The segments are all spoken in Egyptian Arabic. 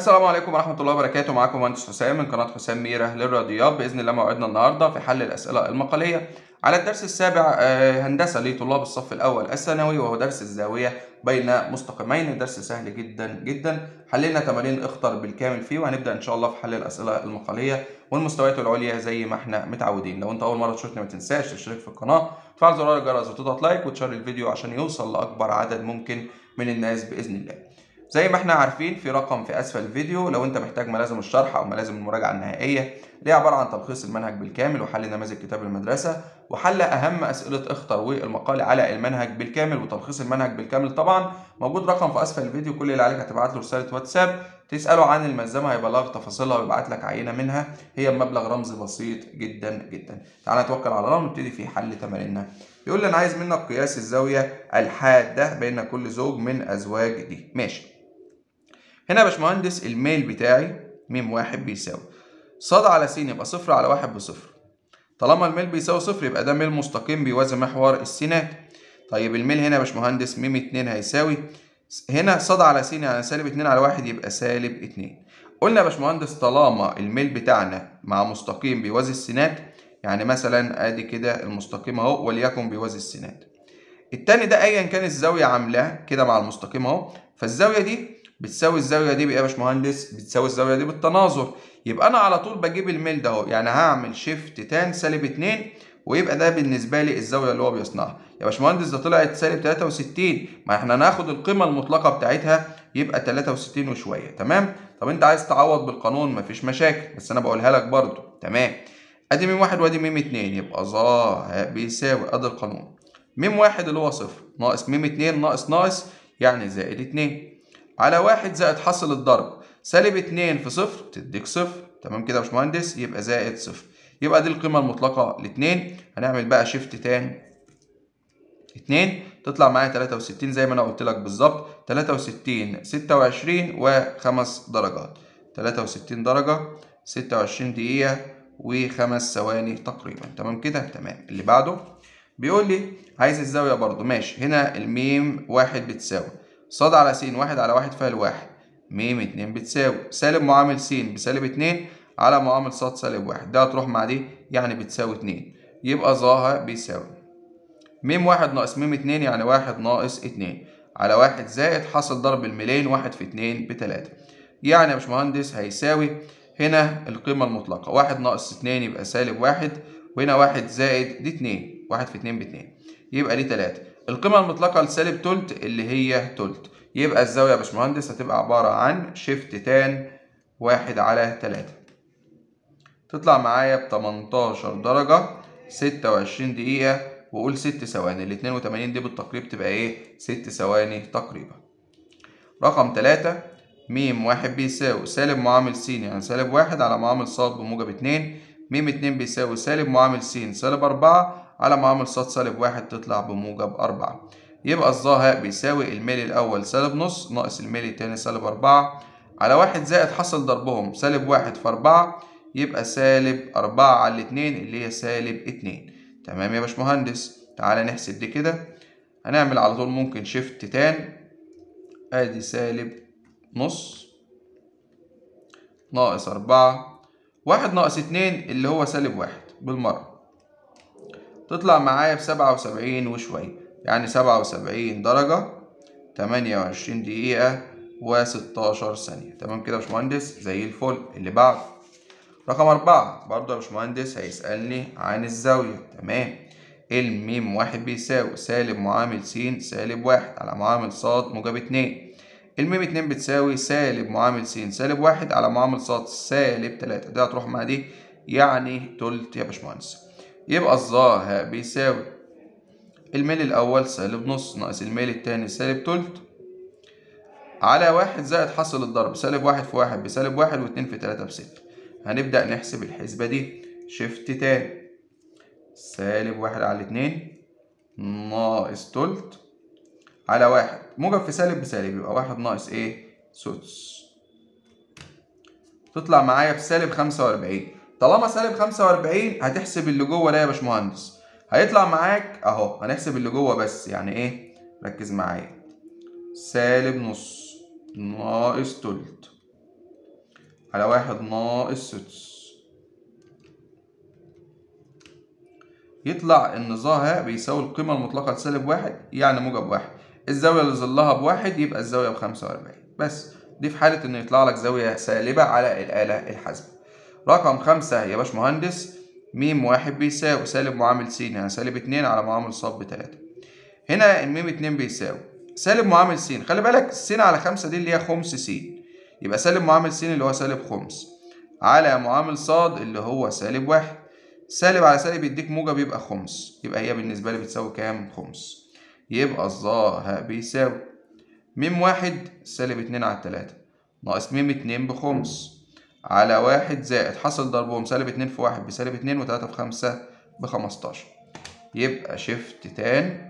السلام عليكم ورحمة الله وبركاته معاكم مهندس حسام من قناة حسام ميرة للرياضيات بإذن الله موعدنا النهاردة في حل الأسئلة المقالية على الدرس السابع آه، هندسة لطلاب الصف الأول الثانوي وهو درس الزاوية بين مستقيمين درس سهل جدا جدا حللنا تمارين اختر بالكامل فيه وهنبدأ إن شاء الله في حل الأسئلة المقالية والمستويات العليا زي ما احنا متعودين لو أنت أول مرة تشوفني ما تنساش تشترك في القناة وتفعل زرار الجرس وتضغط لايك وتشير الفيديو عشان يوصل لأكبر عدد ممكن من الناس بإذن الله زي ما احنا عارفين في رقم في اسفل الفيديو لو انت محتاج ملازم الشرح او ملازم المراجعه النهائيه دي عباره عن تلخيص المنهج بالكامل وحل نماذج كتاب المدرسه وحل اهم اسئله اختر والمقال على المنهج بالكامل وتلخيص المنهج بالكامل طبعا موجود رقم في اسفل الفيديو كل اللي عليك هتبعت له رساله واتساب تساله عن الملزمه هيبلغك تفاصيلها ويبعت لك عينه منها هي بمبلغ رمزي بسيط جدا جدا تعالى نتوكل على الله ونبتدي في حل تماريننا يقول لي انا عايز منك قياس الزاويه الحاده بين كل زوج من ازواج دي ماشي هنا يا باشمهندس الميل بتاعي م واحد بيساوي ص على س يبقى صفر على واحد بصفر طالما الميل بيساوي صفر يبقى ده ميل مستقيم بيوازي محور السينات طيب الميل هنا يا باشمهندس م اتنين هيساوي هنا ص على س يعني سالب اتنين على واحد يبقى سالب اتنين قلنا يا باشمهندس طالما الميل بتاعنا مع مستقيم بيوازي السينات يعني مثلا ادي كده المستقيم اهو وليكن بيوازي السينات التاني ده ايا كان الزاويه عاملاه كده مع المستقيم اهو فالزاويه دي بتساوي الزاويه دي بايه يا باشمهندس بتساوي الزاويه دي بالتناظر يبقى انا على طول بجيب الميل ده اهو يعني هعمل شيفت تان سالب 2 ويبقى ده بالنسبه لي الزاويه اللي هو بيصنعها يا باشمهندس ده طلعت سالب 63 ما احنا ناخد القيمه المطلقه بتاعتها يبقى 63 وشويه تمام طب انت عايز تعوض بالقانون مفيش مشاكل بس انا بقولها لك برضو تمام ادي ميم واحد وادي ميم اتنين يبقى ظا بيساوي ادي القانون ميم واحد اللي هو صفر ناقص ميم اتنين ناقص ناقص يعني زائد اتنين على واحد زائد حاصل الضرب سالب اتنين في صفر تديك صفر تمام كده يا باشمهندس يبقى زائد صفر يبقى دي القيمة المطلقة لاتنين هنعمل بقى شيفت تاني اتنين تطلع معايا تلاتة وستين زي ما انا قلت لك بالظبط تلاتة وستين ستة وعشرين وخمس درجات تلاتة وستين درجة ستة وعشرين دقيقة وخمس ثواني تقريبا تمام كده تمام اللي بعده بيقول لي عايز الزاوية برضو ماشي هنا الميم واحد بتساوي ص على س واحد على واحد فيها الواحد م اتنين بتساوي سالب معامل س بسالب اتنين على معامل ص سالب واحد ده هتروح مع دي يعني بتساوي اتنين يبقى ظاها بيساوي م واحد ناقص م اتنين يعني واحد ناقص اتنين على واحد زائد حاصل ضرب الميلين واحد في اتنين بتلاتة يعني يا باشمهندس هيساوي هنا القيمة المطلقة واحد ناقص اتنين يبقى سالب واحد وهنا واحد زائد دي اتنين واحد في اتنين باتنين يبقى دي تلاتة القيمة المطلقة لسالب تلت اللي هي تلت يبقى الزاوية يا باشمهندس هتبقى عبارة عن شيفت تان واحد على تلاتة تطلع معايا ب 18 درجة 26 دقيقة وقول 6 ثواني ال 82 دي بالتقريب تبقى ايه 6 ثواني تقريبا رقم 3 م واحد بيساوي سالب معامل س يعني سالب واحد على معامل ص بموجب اتنين م اتنين بيساوي سالب معامل س سالب أربعة على معامل ص سالب واحد تطلع بموجب أربعة يبقى الظاهر بيساوي الميل الأول سالب نص ناقص الميل التاني سالب أربعة على واحد زائد حصل ضربهم سالب واحد في أربعة يبقى سالب أربعة على الاتنين اللي هي سالب اتنين تمام يا باشمهندس تعالى نحسب دي كده هنعمل على طول ممكن شيفت تان ادي سالب نص ناقص أربعة واحد ناقص اتنين اللي هو سالب واحد بالمرة تطلع معايا بسبعة وسبعين وشوية يعني سبعة وسبعين درجة تمانية وعشرين دقيقة وستاشر ثانية تمام كده يا باشمهندس زي الفل اللي بعد رقم أربعة برضه يا باشمهندس هيسألني عن الزاوية تمام الميم واحد بيساوي سالب معامل س سالب واحد على معامل ص موجب اتنين الميم اتنين بتساوي سالب معامل س سالب واحد على معامل ص سالب تلاتة دي هتروح مع دي يعني تلت يا باشمهندس يبقى الظاهر بيساوي الميل الأول سالب نص ناقص الميل التاني سالب تلت على واحد زائد حاصل الضرب سالب واحد في واحد بسالب واحد واتنين في تلاتة بستة هنبدأ نحسب الحسبة دي شيفت تاني سالب واحد على اتنين ناقص تلت على واحد موجب في سالب بسالب يبقى واحد ناقص ايه سدس تطلع معايا بسالب خمسة وأربعين طالما سالب خمسة وأربعين هتحسب اللي جوه ده يا باشمهندس هيطلع معاك اهو هنحسب اللي جوه بس يعني ايه ركز معايا سالب نص ناقص تلت على واحد ناقص سدس يطلع إن ظا ه بيساوي القيمة المطلقة لسالب واحد يعني موجب واحد الزاوية اللي ظلها بواحد يبقى الزاوية بخمسة وأربعين بس دي في حالة إن يطلع لك زاوية سالبة على الآلة الحاسبة رقم خمسة يا باشمهندس م واحد بيساوي سالب معامل س يعني سالب اتنين على معامل ص بتلاتة هنا الميم اتنين بيساوي سالب معامل س خلي بالك س على خمسة دي اللي هي خمس س يبقى سالب معامل س اللي هو سالب خمس على معامل ص اللي هو سالب واحد سالب على سالب يديك موجب يبقى خمس يبقى هي بالنسبة لي بتساوي كام؟ خمس يبقى الظا ه بيساوي م واحد سالب اتنين على التلاتة ناقص م اتنين بخمس على واحد زائد حاصل ضربهم سالب اتنين في واحد بسالب اتنين وتلاتة في خمسة بخمستاشر يبقى شيفت تان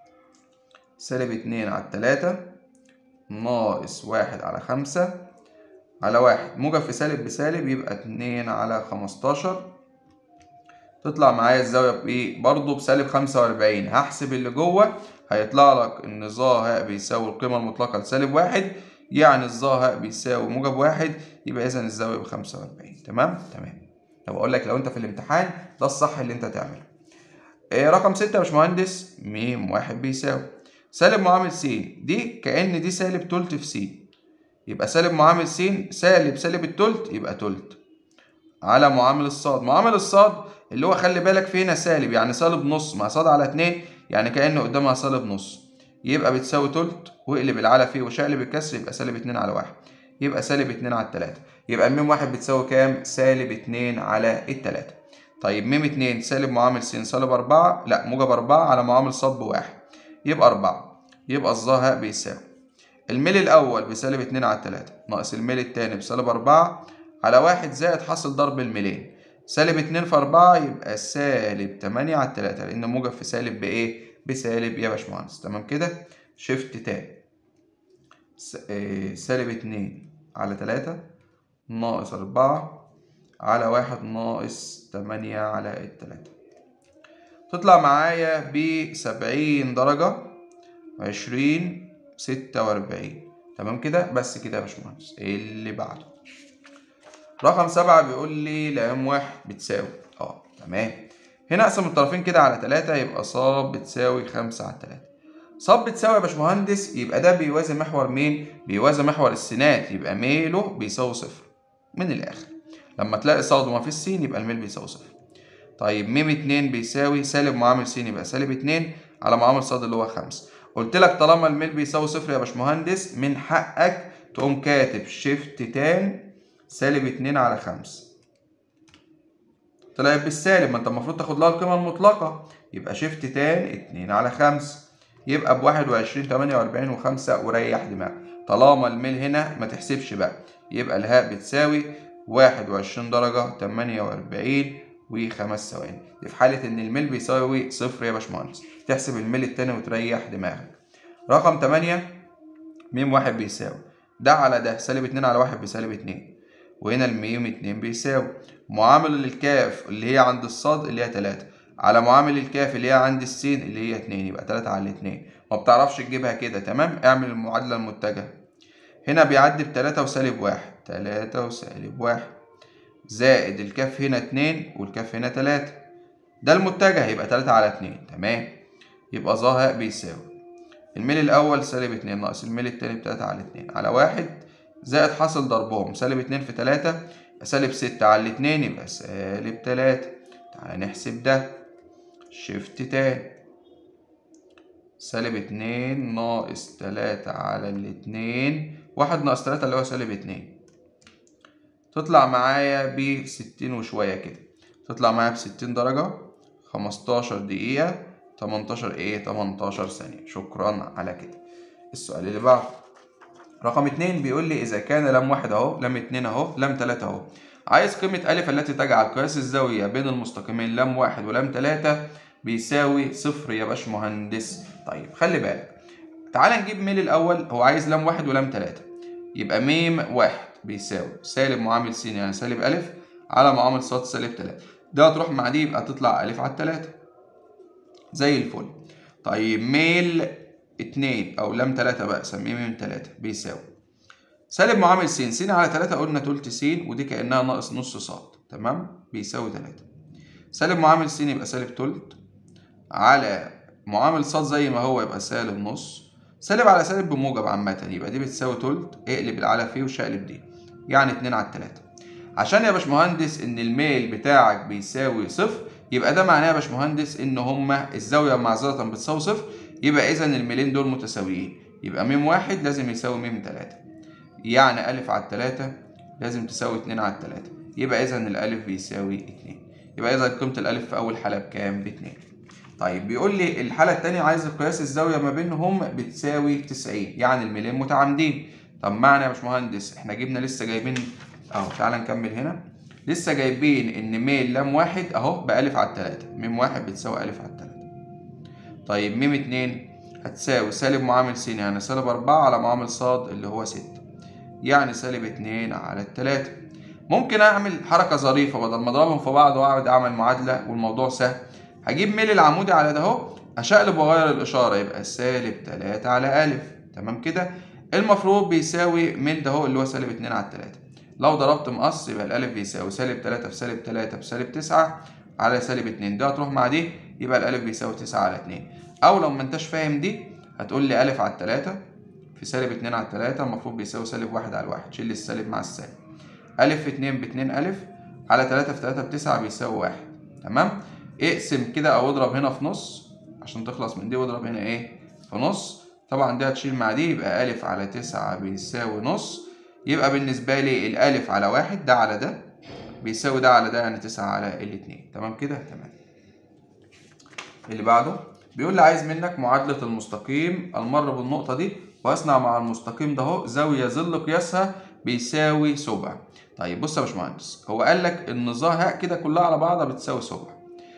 سالب اتنين على التلاتة ناقص واحد على خمسة على واحد موجب في سالب بسالب يبقى اتنين على خمستاشر تطلع معايا الزاوية بإيه؟ برضه بسالب خمسة وأربعين هحسب اللي جوه هيطلع لك إن ظا ه بيساوي القيمة المطلقة لسالب واحد يعني الظا ه بيساوي موجب واحد يبقى إذا الزاوية بخمسة وأربعين تمام؟ تمام طب أقول لك لو أنت في الامتحان ده الصح اللي أنت تعمله. إيه رقم ستة يا باشمهندس م واحد بيساوي سالب معامل س دي كأن دي سالب تلت في س يبقى سالب معامل س سالب سالب التلت يبقى تلت على معامل الصاد معامل الصاد اللي هو خلي بالك في هنا سالب يعني سالب نص مع صاد على اتنين يعني كأنه قدامها سالب نص يبقى بتساوي تلت واقلب العلى فيه وشقلب الكسر يبقى سالب اتنين على واحد يبقى سالب اتنين على التلاتة يبقى م واحد بتساوي كام؟ سالب اتنين على التلاتة طيب م اتنين سالب معامل س سالب أربعة لا موجب أربعة على معامل ص بواحد يبقى أربعة يبقى الظا ه بيساوي الميل الأول بسالب اتنين على التلاتة ناقص الميل التاني بسالب أربعة على واحد زائد حاصل ضرب الميلين سالب اتنين في أربعة يبقى سالب تمانية على التلاتة لأن موجب في سالب بإيه؟ بسالب يا باشمهندس تمام كده؟ شيفت تاني سالب اتنين على تلاتة ناقص أربعة على واحد ناقص تمانية على التلاتة تطلع معايا بسبعين درجة عشرين ستة وأربعين تمام كده بس كده يا باشمهندس اللي بعده رقم سبعة بيقول لي لام واحد بتساوي اه تمام هنا اقسم الطرفين كده على تلاتة يبقى ص بتساوي خمسة على تلاتة ص بتساوي يا باشمهندس يبقى ده بيوازي محور مين؟ بيوازي محور السينات يبقى ميله بيساوي صفر من الآخر لما تلاقي ص وما فيش س يبقى الميل بيساوي صفر طيب م اتنين بيساوي سالب معامل س يبقى سالب اتنين على معامل ص اللي هو خمسة قلت لك طالما الميل بيساوي صفر يا باشمهندس من حقك تقوم كاتب شيفت تان سالب اتنين على خمسة طلعت بالسالب ما انت المفروض تاخد لها القيمة المطلقة يبقى شيفت تان اتنين على خمسة يبقى بواحد وعشرين تمانية وأربعين وخمسة وريح دماغك طالما الميل هنا ما تحسبش بقى يبقى الهاء بتساوي واحد وعشرين درجة تمانية وأربعين وخمس ثواني دي في حالة إن الميل بيساوي صفر يا باشمهندس تحسب الميل التاني وتريح دماغك رقم تمانية م واحد بيساوي ده على ده سالب اتنين على واحد بسالب اتنين وهنا الميم اتنين بيساوي معامل الكاف اللي هي عند الصاد اللي هي تلاتة على معامل الكاف اللي هي عند السين اللي هي اتنين يبقى تلاتة على الاتنين ما بتعرفش تجيبها كده تمام اعمل المعادلة المتجهة هنا بيعدي بتلاتة وسالب واحد تلاتة وسالب واحد زائد الكاف هنا اتنين والكاف هنا تلاتة ده المتجه يبقى تلاتة على اتنين تمام يبقى ظا ه بيساوي الميل الأول سالب اتنين ناقص الميل التاني بتلاتة على اتنين على واحد زائد حاصل ضربهم سالب اتنين في تلاتة يبقى سالب ستة على الاتنين يبقى سالب تلاتة تعالى نحسب ده شيفت تاني سالب اتنين ناقص تلاتة على الاتنين واحد ناقص تلاتة اللي هو سالب اتنين تطلع معايا بستين وشوية كده تطلع معايا بستين درجة خمستاشر دقيقة تمنتاشر ايه تمنتاشر ثانية شكرا على كده السؤال اللي بعده رقم اتنين بيقول لي إذا كان لم واحد أهو لم اتنين أهو لم تلاتة أهو عايز قيمة ألف التي تجعل قياس الزاوية بين المستقيمين لم واحد ولم تلاتة بيساوي صفر يا باشمهندس طيب خلي بالك تعال نجيب ميل الأول هو عايز لم واحد ولم تلاتة يبقى ميم واحد بيساوي سالب معامل س يعني سالب ألف على معامل ص سالب تلاتة ده هتروح مع دي يبقى تطلع ألف على التلاتة زي الفل طيب ميل اتنين أو لم تلاتة بقى سميه ميم تلاتة بيساوي سالب معامل س س على 3 قلنا تلت س ودي كأنها ناقص نص ص تمام بيساوي 3 سالب معامل س يبقى سالب تلت على معامل ص زي ما هو يبقى سالب نص سالب على سالب بموجب عامة يبقى دي بتساوي تلت اقلب العلى فيه وشقلب دي يعني 2 على 3 عشان يا باشمهندس ان الميل بتاعك بيساوي صفر يبقى ده معناه يا باشمهندس ان هما الزاوية معذرة بتساوي صفر يبقى اذا الميلين دول متساويين يبقى م واحد لازم يساوي م 3 يعني أ على 3 لازم تساوي 2 على 3 يبقى اذا الألف بيساوي 2 يبقى اذا قيمة الألف في أول حالة بكام؟ ب 2 طيب بيقول لي الحالة التانية عايز قياس الزاوية ما بينهم بتساوي 90 يعني الميلين متعامدين طب معنى يا باشمهندس احنا جبنا لسه جايبين اهو تعالى نكمل هنا لسه جايبين ان ميل لام واحد اهو بألف على التلاتة ميم واحد بتساوي ألف على التلاتة طيب ميم اتنين هتساوي سالب معامل س يعني سالب أربعة على معامل ص اللي هو ستة يعني سالب اتنين على التلاتة ممكن أعمل حركة ظريفة بدل ما أضربهم في بعض وأقعد أعمل معادلة والموضوع سهل هجيب ميل العمودي على ده اهو أشقلب وأغير الإشارة يبقى سالب تلاتة على ألف تمام كده المفروض بيساوي من ده اهو اللي هو سالب اتنين على التلاتة لو ضربت مقص يبقى الألف بيساوي سالب تلاتة في سالب تلاتة في سالب تسعة على سالب اتنين ده هتروح مع دي يبقى الألف بيساوي تسعة على اتنين أو لو ما انتش فاهم دي هتقول لي ألف على التلاتة في سالب اتنين على التلاتة المفروض بيساوي سالب واحد على الواحد شيل السالب مع السالب ألف في اتنين باتنين ألف على تلاتة في تلاتة بتسعة بيساوي واحد تمام اقسم كده أو اضرب هنا في نص عشان تخلص من دي واضرب هنا إيه في نص طبعا دي هتشيل مع دي يبقى ألف على تسعة بيساوي نص يبقى بالنسبة لي الألف على واحد ده على ده بيساوي ده على ده يعني تسعة على الاتنين تمام كده تمام اللي بعده بيقول لي عايز منك معادلة المستقيم المر بالنقطة دي ويصنع مع المستقيم ده اهو زاوية ظل قياسها بيساوي سبع طيب بص يا باشمهندس هو قال لك ان ظاهر كده كلها على بعضها بتساوي سبع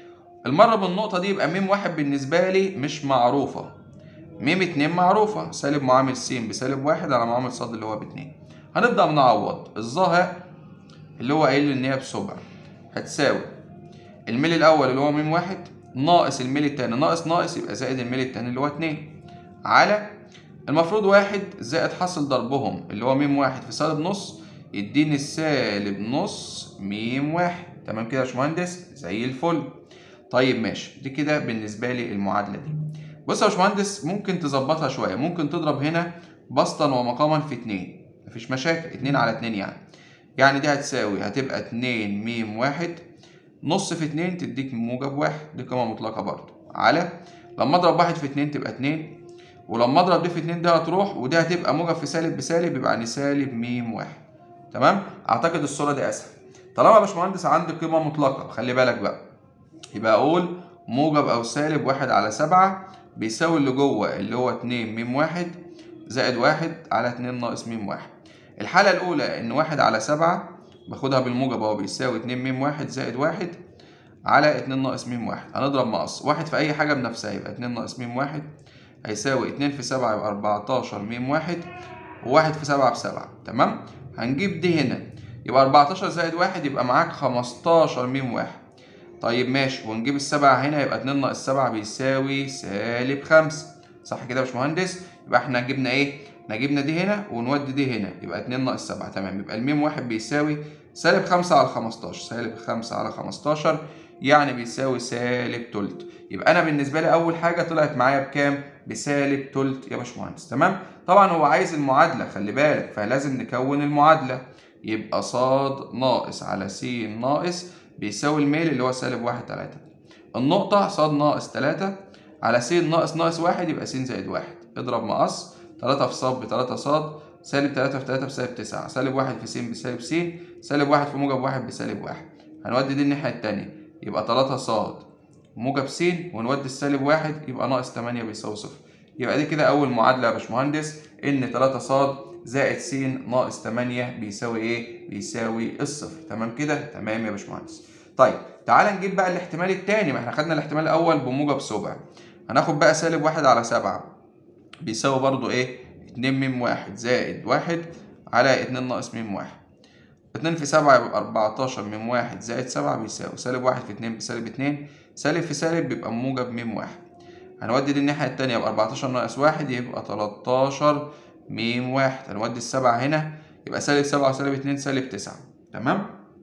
المرة بالنقطة دي يبقى م واحد بالنسبة لي مش معروفة م اتنين معروفة سالب معامل س بسالب واحد على معامل ص اللي هو باتنين هنبدأ نعوض الظاهر اللي هو قايل لي ان هي بسبع هتساوي الميل الاول اللي هو م واحد ناقص الميل التاني ناقص ناقص يبقى زائد الميل التاني اللي هو اتنين على المفروض واحد زائد حاصل ضربهم اللي هو م واحد في سالب نص يديني السالب نص م واحد تمام كده يا باشمهندس زي الفل طيب ماشي دي كده بالنسبة لي المعادلة دي بص يا باشمهندس ممكن تظبطها شوية ممكن تضرب هنا بسطا ومقاما في اتنين مفيش مشاكل اتنين على اتنين يعني يعني دي هتساوي هتبقى اتنين م واحد نص في اتنين تديك موجب واحد دي قيمة مطلقة برضو على لما اضرب واحد في اتنين تبقى اتنين ولما اضرب دي في اتنين دي هتروح ودي هتبقى موجب في سالب بسالب يبقى يعني سالب م واحد تمام اعتقد الصورة دي اسهل طالما يا باشمهندس عندي قيمة مطلقة خلي بالك بقى يبقى اقول موجب او سالب واحد على سبعة بيساوي اللي جوه اللي هو اتنين م واحد زائد واحد على اتنين ناقص م واحد الحالة الأولى إن واحد على سبعة باخدها بالموجب أهو بيساوي اتنين م واحد زائد واحد على اتنين ناقص م واحد هنضرب مقص واحد في أي حاجة بنفسها يبقى اتنين ناقص م واحد هيساوي اتنين في سبعة يبقى أربعتاشر م واحد وواحد في سبعة بسبعة تمام هنجيب دي هنا يبقى أربعتاشر زائد واحد يبقى معاك خمستاشر م واحد طيب ماشي ونجيب السبعة هنا يبقى اتنين ناقص سبعة بيساوي سالب خمسة صح كده يا باشمهندس يبقى احنا جبنا ايه؟ احنا جبنا دي هنا ونودي دي هنا يبقى اتنين ناقص سبعة تمام يبقى الميم واحد بيساوي سالب خمسة على خمستاشر سالب خمسة على خمستاشر يعني بيساوي سالب تلت يبقى انا بالنسبة لي اول حاجة طلعت معايا بكام؟ بسالب تلت يا باشمهندس تمام؟ طبعا هو عايز المعادلة خلي بالك فلازم نكون المعادلة يبقى ص ناقص على س ناقص بيساوي الميل اللي هو سالب واحد تلاتة النقطة ص ناقص تلاتة على س ناقص ناقص واحد يبقى س زائد واحد اضرب مقص تلاتة في ص بتلاتة ص سالب تلاتة في تلاتة بسالب تسعة سالب واحد في س بسالب س سالب واحد في موجب واحد بسالب واحد هنودي دي الناحية التانية يبقى تلاتة ص موجب س ونودي السالب واحد يبقى ناقص تمانية بيساوي صفر يبقى دي كده أول معادلة يا باشمهندس إن تلاتة ص زائد س ناقص تمانية بيساوي إيه؟ بيساوي الصفر تمام كده؟ تمام يا باشمهندس طيب تعال نجيب بقى الاحتمال التاني ما احنا خدنا الاحتمال الأول بموجب سبع هناخد بقى سالب واحد على سبعة بيساوي برضو ايه اتنين م واحد زائد واحد على اتنين ناقص م واحد اتنين في سبعة يبقى أربعتاشر م واحد زائد سبعة بيساوي سالب واحد في اتنين بسالب اتنين سالب في سالب بيبقى موجب م واحد هنودي دي الناحية التانية يبقى أربعتاشر ناقص واحد يبقى تلاتاشر م واحد هنودي السبعة هنا يبقى سالب سبعة وسالب اتنين سالب تسعة تمام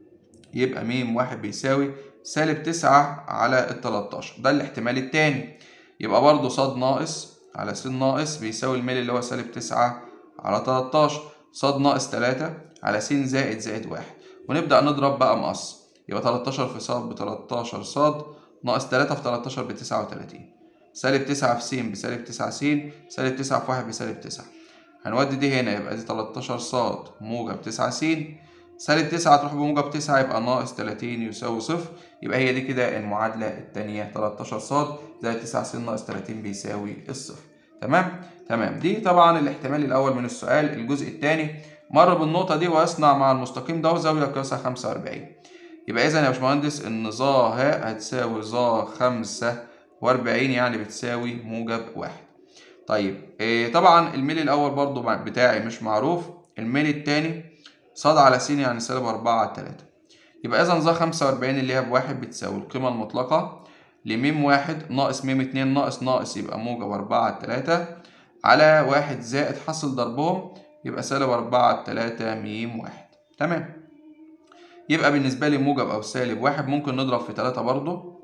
يبقى م واحد بيساوي سالب تسعة على التلاتاشر ده الاحتمال التاني يبقى برضه ص ناقص على س ناقص بيساوي الميل اللي هو سالب تسعة على تلاتاشر ص ناقص تلاتة على س زائد زائد واحد ونبدأ نضرب بقى مقص يبقى تلاتاشر في ص بتلاتاشر ص ناقص تلاتة في تلاتاشر بتسعة وتلاتين سالب تسعة في س بسالب تسعة س سالب تسعة في واحد بسالب تسعة هنودي دي هنا يبقى دي تلاتاشر ص موجب تسعة س سالب تسعة تروح بموجب تسعة يبقى ناقص تلاتين يساوي صفر يبقى هي دي كده المعادلة التانية تلاتاشر ص زائد تسعة س ناقص تلاتين بيساوي الصفر تمام تمام دي طبعا الاحتمال الأول من السؤال الجزء الثاني مر بالنقطة دي ويصنع مع المستقيم ده زاوية قياسها خمسة وأربعين يبقى إذا يا باشمهندس إن ظا ه هتساوي ظا خمسة وأربعين يعني بتساوي موجب واحد طيب إيه طبعا الميل الأول برضو بتاعي مش معروف الميل التاني ص على س يعني سالب أربعة على تلاتة يبقى إذا ظا خمسة وأربعين اللي هي بواحد بتساوي القيمة المطلقة لميم واحد ناقص ميم اتنين ناقص ناقص يبقى موجب أربعة على تلاتة على واحد زائد حاصل ضربهم يبقى سالب أربعة على تلاتة ميم واحد تمام يبقى بالنسبة لي موجب أو سالب واحد ممكن نضرب في تلاتة برضو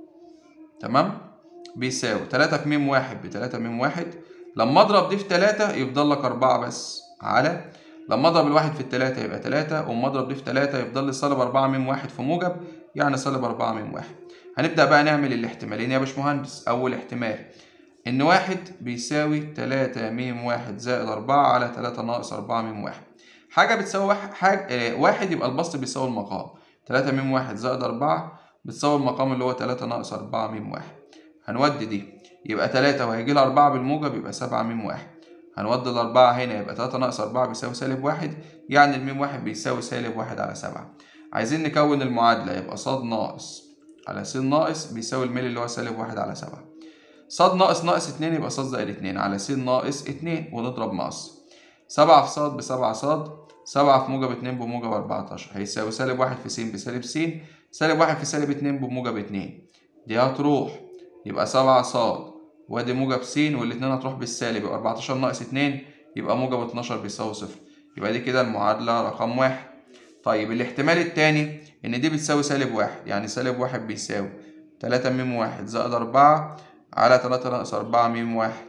تمام بيساوي تلاتة في ميم واحد بتلاتة ميم واحد لما أضرب دي في تلاتة يفضل لك أربعة بس على لما أضرب الواحد في التلاتة يبقى تلاتة وأما أضرب دي في تلاتة يفضل لي سالب أربعة ميم واحد في موجب يعني سالب أربعة ميم واحد هنبدأ بقى نعمل الاحتمالين يا باشمهندس أول احتمال إن واحد بيساوي تلاتة ميم واحد زائد أربعة على تلاتة ناقص أربعة ميم واحد حاجة بتساوي واحد حاجة آه واحد يبقى البسط بيساوي المقام تلاتة ميم واحد زائد أربعة بتساوي المقام اللي هو تلاتة ناقص أربعة ميم واحد هنودي دي يبقى تلاتة وهيجي لها أربعة بالموجب يبقى سبعة ميم واحد هنودي الأربعة هنا يبقى تلاتة ناقص أربعة بيساوي سالب واحد يعني الميم واحد بيساوي سالب واحد على سبعة عايزين نكون المعادلة يبقى ص ناقص على س ناقص بيساوي الميل اللي هو سالب واحد على سبعة ص ناقص ناقص اتنين يبقى ص زائد اتنين على س ناقص اتنين ونضرب مقص سبعة في ص بسبعة ص سبعة في موجب اتنين بموجب أربعتاشر هيساوي سالب واحد في س بسالب س سالب واحد في سالب اتنين بموجب اتنين دي هتروح يبقى سبعة ص وادي موجب س والاتنين هتروح بالسالب يبقى أربعتاشر ناقص اتنين يبقى موجب اتناشر بيساوي صفر يبقى دي كده المعادلة رقم واحد طيب الاحتمال التاني إن دي بتساوي سالب واحد يعني سالب واحد بيساوي تلاتة ميم واحد زائد أربعة على تلاتة ناقص أربعة ميم واحد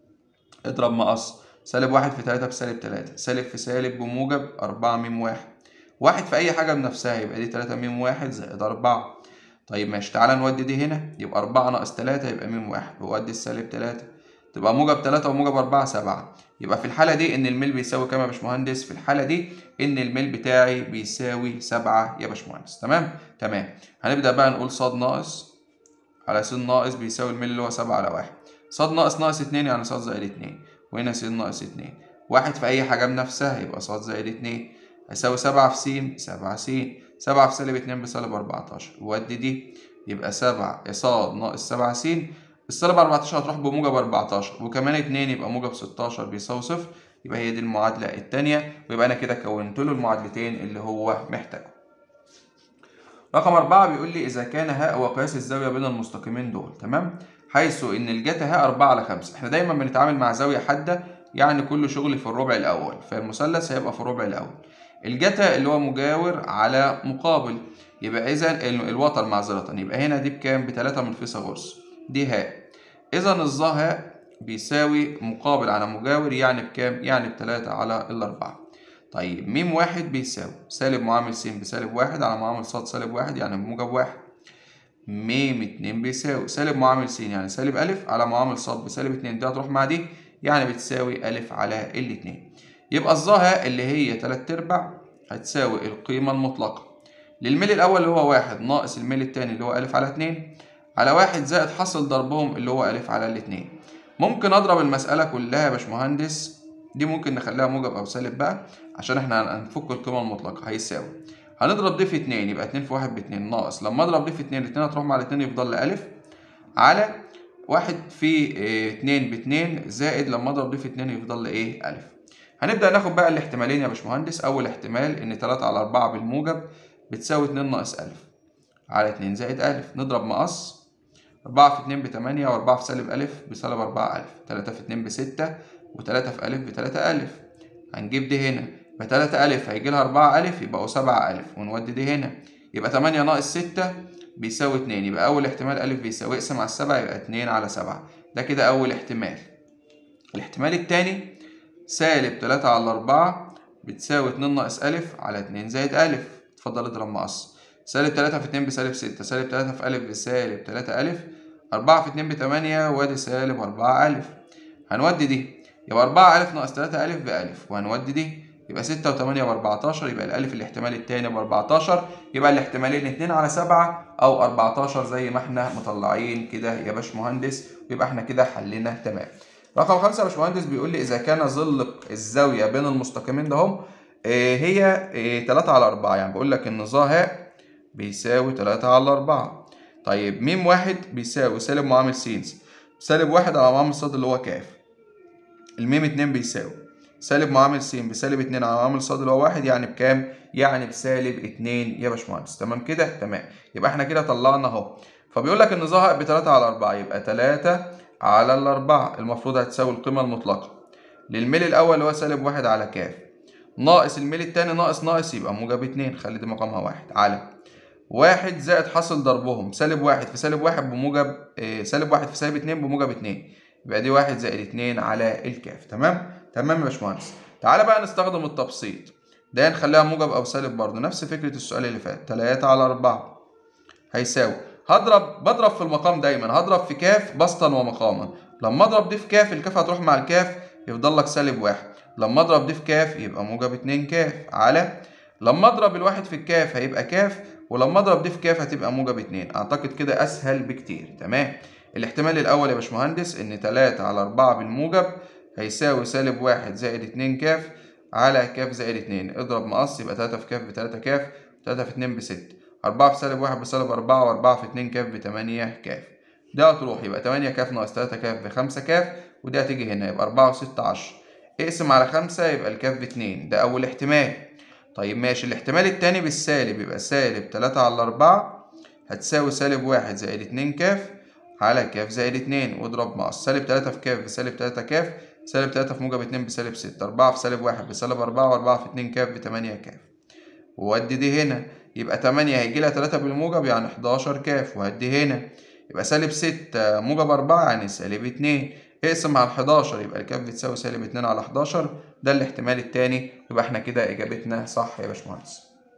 اضرب مقص سالب واحد في تلاتة بسالب تلاتة سالب في سالب بموجب أربعة ميم واحد واحد في أي حاجة بنفسها يبقى دي تلاتة ميم واحد زائد أربعة طيب ماشي تعالى نودي دي هنا يبقى أربعة ناقص تلاتة يبقى ميم واحد وودي السالب تلاتة تبقى موجب تلاتة وموجب أربعة سبعة يبقى في الحالة دي إن الميل بيساوي كام يا باشمهندس؟ في الحالة دي إن الميل بتاعي بيساوي سبعة يا باشمهندس تمام؟ تمام هنبدأ بقى نقول ص ناقص على س ناقص بيساوي الميل اللي هو سبعة على واحد ص ناقص ناقص اتنين يعني ص زائد اتنين وهنا س ناقص اتنين واحد في أي حاجة بنفسها يبقى ص زائد اتنين هيساوي سبعة في س سبعة س سبعة في سالب اتنين بسالب أربعتاشر ودي دي يبقى سبعة ص ناقص سبعة س السالب 14 هتروح بموجب 14 وكمان 2 يبقى موجب 16 بيساوي صفر يبقى هي دي المعادلة التانية ويبقى أنا كده كونت له المعادلتين اللي هو محتاجهم. رقم أربعة بيقول لي إذا كان هاء وقياس الزاوية بين المستقيمين دول تمام؟ حيث إن الجتا هاء 4 على 5 إحنا دايما بنتعامل مع زاوية حادة يعني كل شغل في الربع الأول فالمثلث هيبقى في الربع الأول. الجتا اللي هو مجاور على مقابل يبقى إذا الوتر معذرة يبقى هنا دي بكام؟ بتلاتة من فيثاغورس. دي هاء إذا الظا هاء بيساوي مقابل على مجاور يعني بكام؟ يعني بتلاتة على الأربعة. طيب ميم واحد بيساوي سالب معامل س بسالب واحد على معامل ص سالب واحد يعني بموجب واحد. ميم اتنين بيساوي سالب معامل س يعني سالب ألف على معامل ص بسالب اتنين دي هتروح مع دي يعني بتساوي ألف على الاتنين. يبقى الظا هاء اللي هي تلات أرباع هتساوي القيمة المطلقة للميل الأول اللي هو واحد ناقص الميل التاني اللي هو ألف على اتنين على واحد زائد حاصل ضربهم اللي هو ألف على الاتنين ممكن أضرب المسألة كلها يا باشمهندس دي ممكن نخليها موجب أو سالب بقى عشان احنا هنفك القيمة المطلقة هيساوي هنضرب دي في اتنين يبقى اتنين في واحد باتنين ناقص لما أضرب دي في اتنين الاتنين هتروح مع الاتنين يفضل لي ألف على واحد في اه اتنين باتنين زائد لما أضرب دي في اتنين يفضل لي إيه ألف هنبدأ ناخد بقى الاحتمالين يا باشمهندس أول احتمال إن تلاتة على أربعة بالموجب بتساوي اتنين ناقص ألف على اتنين زائد ألف نضرب مقص أربعة في اتنين بتمانية وأربعة في سالب ألف بسالب أربعة ألف تلاتة في اتنين بستة وتلاتة في ألف بتلاتة ألف هنجيب دي هنا يبقى 3 ألف هيجي لها 4 ألف يبقوا 7 ألف ونودي دي هنا يبقى 8 ناقص 6 بيساوي 2 يبقى أول احتمال ألف بيساوي اقسم على السبعة يبقى 2 على 7 ده كده أول احتمال الاحتمال التاني سالب 3 على 4 بتساوي 2 ناقص ألف على 2 زائد ألف اتفضل اضرب مقص سالب 3 في 2 بسالب 6 سالب 3 في ألف بسالب 3 ألف 4 في 2 بتمانية وادي سالب 4 ألف هنودي دي يبقى 4 ألف ناقص 3 ألف بألف وهنودي دي يبقى 6 و8 ب14 يبقى الألف الاحتمال التاني ب 14 يبقى الاحتمالين 2 على 7 أو 14 زي ما احنا مطلعين كده يا باشمهندس ويبقى احنا كده حلينا تمام. رقم خمسة يا باشمهندس بيقول لي إذا كان ظل الزاوية بين المستقيمين ده هم هي 3 على 4 يعني بقول لك إن ظا هاء بيساوي 3 على 4 طيب م واحد بيساوي سالب معامل س سالب واحد على معامل ص اللي هو كاف الميم اتنين بيساوي سالب معامل س بسالب اتنين على معامل ص اللي هو واحد يعني بكام؟ يعني بسالب اتنين يا باشمهندس تمام كده؟ تمام يبقى احنا كده طلعنا اهو فبيقول لك إن ظا بتلاتة على أربعة يبقى تلاتة على الأربعة المفروض هتساوي القيمة المطلقة للميل الأول اللي هو سالب واحد على كاف ناقص الميل التاني ناقص ناقص يبقى موجب اتنين خلي دي مقامها واحد على واحد زائد حاصل ضربهم سالب واحد في سالب واحد بموجب إيه سالب واحد في سالب اتنين بموجب اتنين يبقى دي واحد زائد اتنين على الكاف تمام تمام يا باشمهندس تعالى بقى نستخدم التبسيط ده نخليها موجب او سالب برضه نفس فكره السؤال اللي فات تلاتة على أربعة هيساوي هضرب بضرب في المقام دايما هضرب في كاف بسطا ومقاما لما اضرب دي في كاف الكاف هتروح مع الكاف يفضل لك سالب واحد لما اضرب دي في كاف يبقى موجب اتنين كاف على لما اضرب الواحد في الكاف هيبقى كاف ولما اضرب دي في كاف هتبقى موجب اتنين اعتقد كده اسهل بكتير تمام الاحتمال الاول يا باشمهندس ان تلاتة على أربعة بالموجب هيساوي سالب واحد زائد اتنين كاف على كاف زائد اتنين اضرب مقص يبقى تلاتة في كاف بتلاتة كاف تلاتة في اتنين بستة أربعة في سالب واحد بسالب أربعة وأربعة في اتنين كاف بتمانية كاف ده هتروح يبقى تمانية كاف ناقص تلاتة كاف بخمسة كاف وده هتيجي هنا يبقى أربعة وستة عشرة اقسم على خمسة يبقى الكاف باتنين ده أول احتمال طيب ماشي الاحتمال التاني بالسالب يبقى سالب تلاتة على أربعة هتساوي سالب واحد زائد اتنين كاف على كاف زائد اتنين واضرب مقص سالب تلاتة في كاف بسالب تلاتة كاف سالب تلاتة في موجب اتنين بسالب ستة أربعة في سالب واحد بسالب أربعة وأربعة في اتنين كاف بتمانية كاف وودي دي هنا يبقى تمانية هيجيلها تلاتة بالموجب يعني حداشر كاف وهدي هنا يبقى سالب ستة موجب أربعة يعني سالب اتنين اقسم على الحداشر يبقى الكاف بتساوي سالب اتنين على حداشر ده الاحتمال التاني يبقى احنا كده إجابتنا صح يا باشمهندس.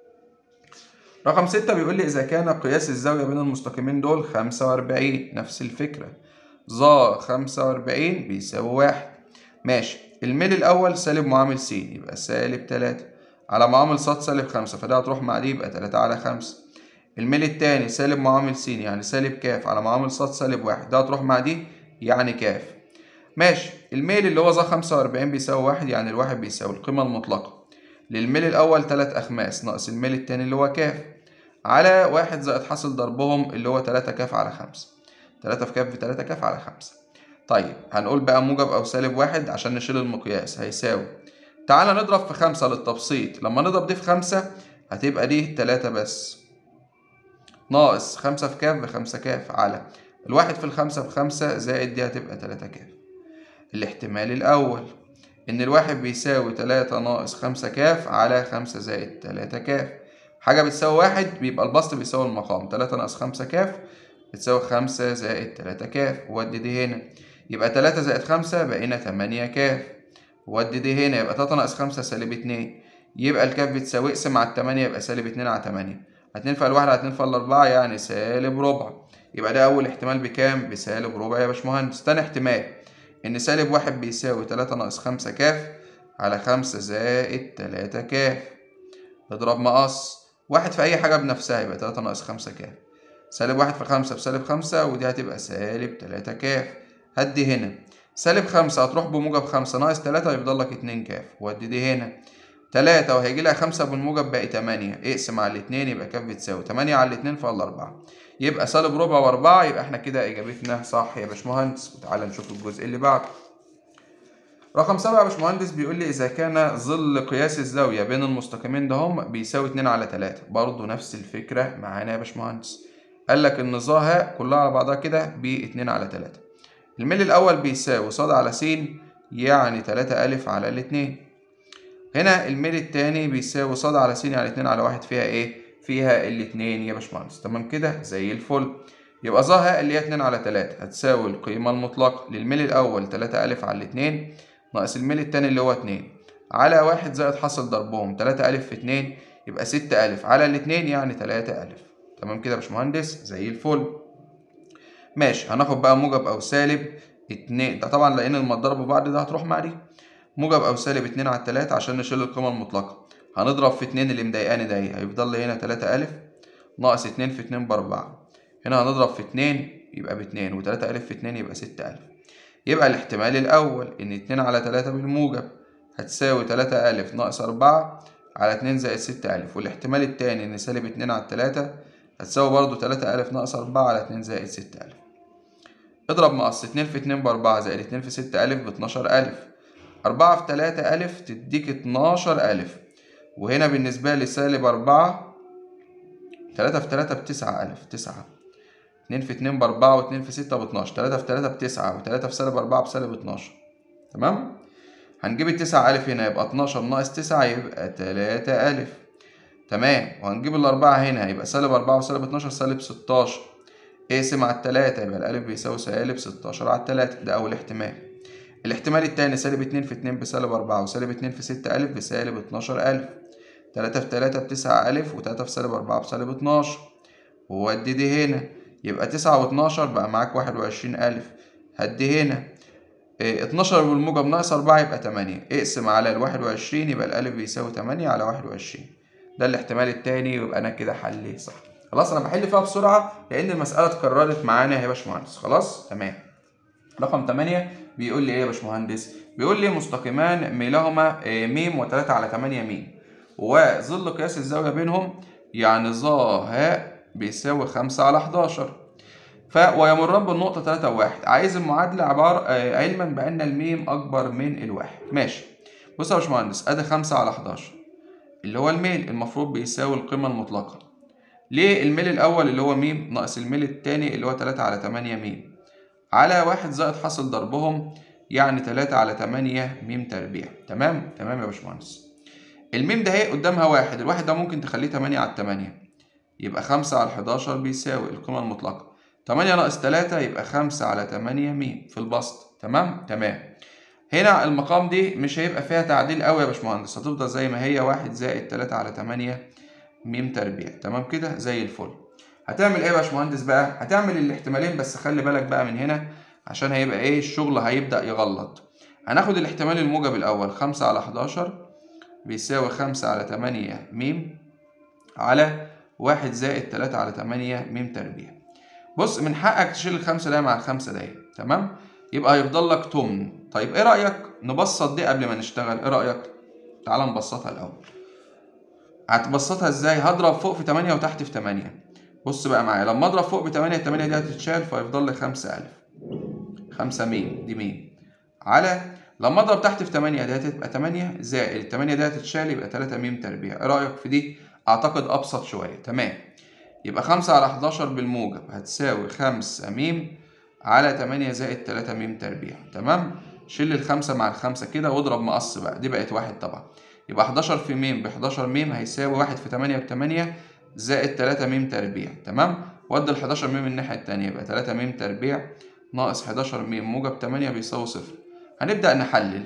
رقم ستة بيقول لي إذا كان قياس الزاوية بين المستقيمين دول خمسة وأربعين نفس الفكرة ظا خمسة وأربعين بيساوي واحد ماشي الميل الأول سالب معامل س يبقى سالب تلاتة على معامل ص سالب خمسة فده هتروح مع دي يبقى تلاتة على خمسة الميل التاني سالب معامل س يعني سالب كاف على معامل ص سالب واحد ده هتروح مع دي يعني كاف ماشي الميل اللي هو ظا خمسة وأربعين بيساوي واحد يعني الواحد بيساوي القيمة المطلقة للميل الأول تلات أخماس ناقص الميل التاني اللي هو كاف على واحد زائد حاصل ضربهم اللي هو تلاتة كاف على خمسة تلاتة في كاف بتلاتة كاف على خمسة طيب هنقول بقى موجب أو سالب واحد عشان نشيل المقياس هيساوي تعالى نضرب في خمسة للتبسيط لما نضرب دي في خمسة هتبقى دي تلاتة بس ناقص خمسة في كاف بخمسة كاف على الواحد في الخمسة بخمسة زائد دي هتبقى تلاتة كاف الاحتمال الأول إن الواحد بيساوي تلاتة ناقص خمسة كاف على خمسة زائد تلاتة كاف حاجة بتساوي واحد بيبقى البسط بيساوي المقام تلاتة ناقص خمسة كاف بتساوي خمسة زائد تلاتة كاف ودي دي هنا يبقى تلاتة زائد خمسة بقينا تمانية كاف ودي دي هنا يبقى تلاتة ناقص خمسة سالب اتنين يبقى الكاف بتساوي اقسم على التمانية يبقى سالب اتنين على تمانية اتنين في الواحد على اتنين في الأربعة يعني سالب ربع يبقى ده أول احتمال بكام؟ بسالب ربع يا باشمهندس تاني احتمال إن سالب واحد بيساوي تلاتة ناقص خمسة كاف على خمسة زائد تلاتة كاف اضرب مقص واحد في أي حاجة بنفسها يبقى تلاتة ناقص خمسة كاف سالب واحد في خمسة بسالب خمسة ودي هتبقى سالب تلاتة كاف هدي هنا سالب خمسة هتروح بموجب خمسة ناقص تلاتة يفضل لك اتنين كاف ودي دي هنا تلاتة وهيجي لها خمسة بالموجب باقي تمانية اقسم على الاتنين يبقى كاف بتساوي تمانية على الاتنين فال أربعة يبقى سالب ربع وأربعة يبقى احنا كده إجابتنا صح يا باشمهندس وتعالى نشوف الجزء اللي بعده رقم سبعة يا باشمهندس بيقول لي إذا كان ظل قياس الزاوية بين المستقيمين ده هم بيساوي اتنين على تلاتة برضه نفس الفكرة معانا يا باشمهندس قال لك إن ظاها كلها على بعضها كده باتنين على تلاتة الميل الأول بيساوي ص على س يعني تلاتة ألف على الاتنين هنا الميل التاني بيساوي ص على س يعني اتنين على واحد فيها ايه؟ فيها الاتنين يا باشمهندس تمام كده زي الفل يبقى ظ ه اللي هي اتنين على تلاتة هتساوي القيمة المطلقة للميل الأول تلاتة ألف على الاتنين ناقص الميل التاني اللي هو اتنين على واحد زائد حاصل ضربهم تلاتة ألف في اتنين يبقى ستة ألف على الاتنين يعني تلاتة ألف تمام كده يا باشمهندس زي الفل ماشي هناخد بقى موجب أو سالب اتنين ده طبعا لأن لما اتضربوا بعض ده هتروح مع دي موجب أو سالب اتنين على التلاتة عشان نشيل القيمة المطلقة هنضرب في اتنين اللي مضايقاني ده هيفضل لي هنا تلاتة ألف ناقص اتنين في اتنين بأربعة هنا هنضرب في اتنين يبقى باتنين وتلاتة ألف في اتنين يبقى ستة ألف يبقى الاحتمال الأول إن اتنين على تلاتة بالموجب هتساوي تلاتة ألف ناقص أربعة على اتنين زائد ستة ألف والاحتمال التاني إن سالب اتنين على التلاتة هتساوي برضو تلاتة ألف ناقص أربعة على اتنين زائد ستة ألف اضرب مقص اتنين في اتنين بأربعة زائد اتنين في ستة ألف باتناشر ألف أربعة في تلاتة ألف تديك اتناشر ألف وهنا بالنسبة لي سالب أربعة تلاتة في تلاتة بتسعة ألف تسعة اتنين في اتنين بأربعة واتنين في ستة باتناشر تلاتة في تلاتة بتسعة وتلاتة في سالب أربعة بسالب اتناشر تمام هنجيب التسعة ألف هنا يبقى اتناشر ناقص تسعة يبقى تلاتة ألف تمام وهنجيب الأربعة هنا يبقى سالب أربعة وسالب اتناشر سالب ستاشر اقسم على التلاتة يبقى الألف بيساوي سالب ستاشر على التلاتة ده أول احتمال الاحتمال التاني سالب اتنين في اتنين بسالب أربعة وسالب اتنين في ستة ألف بسالب اتناشر ألف تلاتة في تلاتة بتسعة ألف وتلاتة في سالب أربعة بسالب اتناشر وودي دي هنا يبقى تسعة واتناشر بقى معاك واحد وعشرين ألف هدي هنا اه اتناشر بالموجب ناقص أربعة يبقى تمانية اقسم على الواحد وعشرين يبقى الألف بيساوي تمانية على واحد وعشرين ده الاحتمال التاني يبقى أنا كده حلي صح خلاص أنا بحل فيها بسرعة لأن المسألة اتكررت معانا يا باشمهندس خلاص تمام رقم 8 بيقول لي ايه يا باشمهندس بيقول لي مستقيمان ميلهما م و3 على 8 م وظل قياس الزاويه بينهم يعني ظ ه بيساوي 5 على 11 ف ويمران بالنقطه 3 1 عايز المعادله عباره آه علما بان الميم اكبر من الواحد ماشي بص يا باشمهندس ادي 5 على 11 اللي هو الميل المفروض بيساوي القيمه المطلقه ليه الميل الاول اللي هو م ناقص الميل الثاني اللي هو 3 على 8 م على واحد زائد حاصل ضربهم يعني تلاتة على تمانية ميم تربيع تمام تمام يا باشمهندس الميم ده اهي قدامها واحد الواحد ده ممكن تخليه تمانية على التمانية يبقى خمسة على الحداشر بيساوي القيمة المطلقة تمانية ناقص تلاتة يبقى خمسة على تمانية ميم في البسط تمام تمام هنا المقام دي مش هيبقى فيها تعديل قوي يا باشمهندس هتفضل زي ما هي واحد زائد تلاتة على تمانية ميم تربيع تمام كده زي الفل هتعمل ايه يا باشمهندس بقى هتعمل الاحتمالين بس خلي بالك بقى من هنا عشان هيبقى ايه الشغل هيبدأ يغلط هناخد الاحتمال الموجب الأول خمسة على حداشر بيساوي خمسة على تمانية ميم على واحد زائد تلاتة على تمانية ميم تربيع بص من حقك تشيل الخمسة ده مع الخمسة ده تمام يبقى هيفضل لك تمن طيب ايه رأيك نبسط دي قبل ما نشتغل ايه رأيك تعال نبسطها الأول هتبسطها ازاي هضرب فوق في تمانية وتحت في تمانية بص بقى معايا لما اضرب فوق بتمانية التمانية دي هتتشال فيفضل لي خمسة ألف خمسة ميم دي ميم على لما اضرب تحت في تمانية دي هتبقى تمانية زائد التمانية دي هتتشال يبقى تلاتة ميم تربيع ايه رأيك في دي؟ أعتقد أبسط شوية تمام يبقى خمسة على حداشر بالموجب هتساوي خمسة ميم على تمانية زائد تلاتة ميم تربيع تمام؟ شيل الخمسة مع الخمسة كده واضرب مقص بقى دي بقت واحد طبعا يبقى حداشر في ميم بحداشر ميم هيساوي واحد في تمانية بتمانية زائد تلاتة ميم تربيع تمام ودي ال 11 ميم الناحية التانية يبقى تلاتة ميم تربيع ناقص 11 ميم موجب تمانية بيساوي صفر هنبدأ نحلل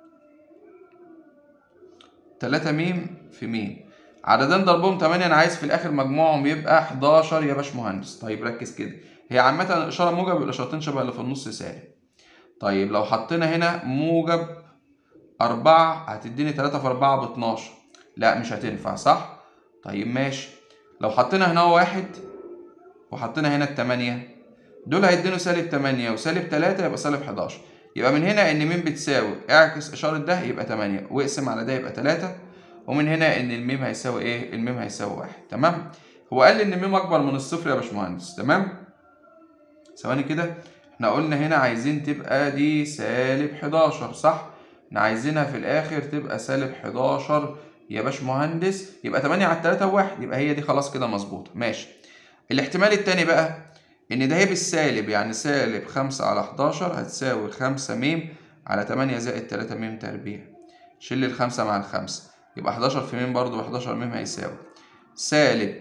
تلاتة ميم في ميم عددين ضربهم تمانية أنا عايز في الآخر مجموعهم يبقى 11 يا باشمهندس طيب ركز كده هي عامة الإشارة موجب والإشارتين شبه اللي في النص سالب طيب لو حطينا هنا موجب أربعة هتديني تلاتة في أربعة باتناشر لا مش هتنفع صح؟ طيب ماشي لو حطينا هنا واحد وحطينا هنا التمانية دول هيدينوا سالب تمانية وسالب تلاتة يبقى سالب حداشر يبقى من هنا إن ميم بتساوي اعكس إشارة ده يبقى تمانية واقسم على ده يبقى تلاتة ومن هنا إن الميم هيساوي إيه؟ الميم هيساوي واحد تمام؟ هو قال لي إن الميم أكبر من الصفر يا باشمهندس تمام؟ ثواني كده احنا قلنا هنا عايزين تبقى دي سالب حداشر صح؟ احنا عايزينها في الآخر تبقى سالب حداشر يا باشمهندس يبقى 8 على 3 بواحد يبقى هي دي خلاص كده مظبوطه ماشي الاحتمال التاني بقى ان ده هي بالسالب يعني سالب 5 على 11 هتساوي 5 ميم على 8 زائد 3 ميم تربيع شيل الخمسة مع الخمسة يبقى 11 في م برضه 11 م هيساوي سالب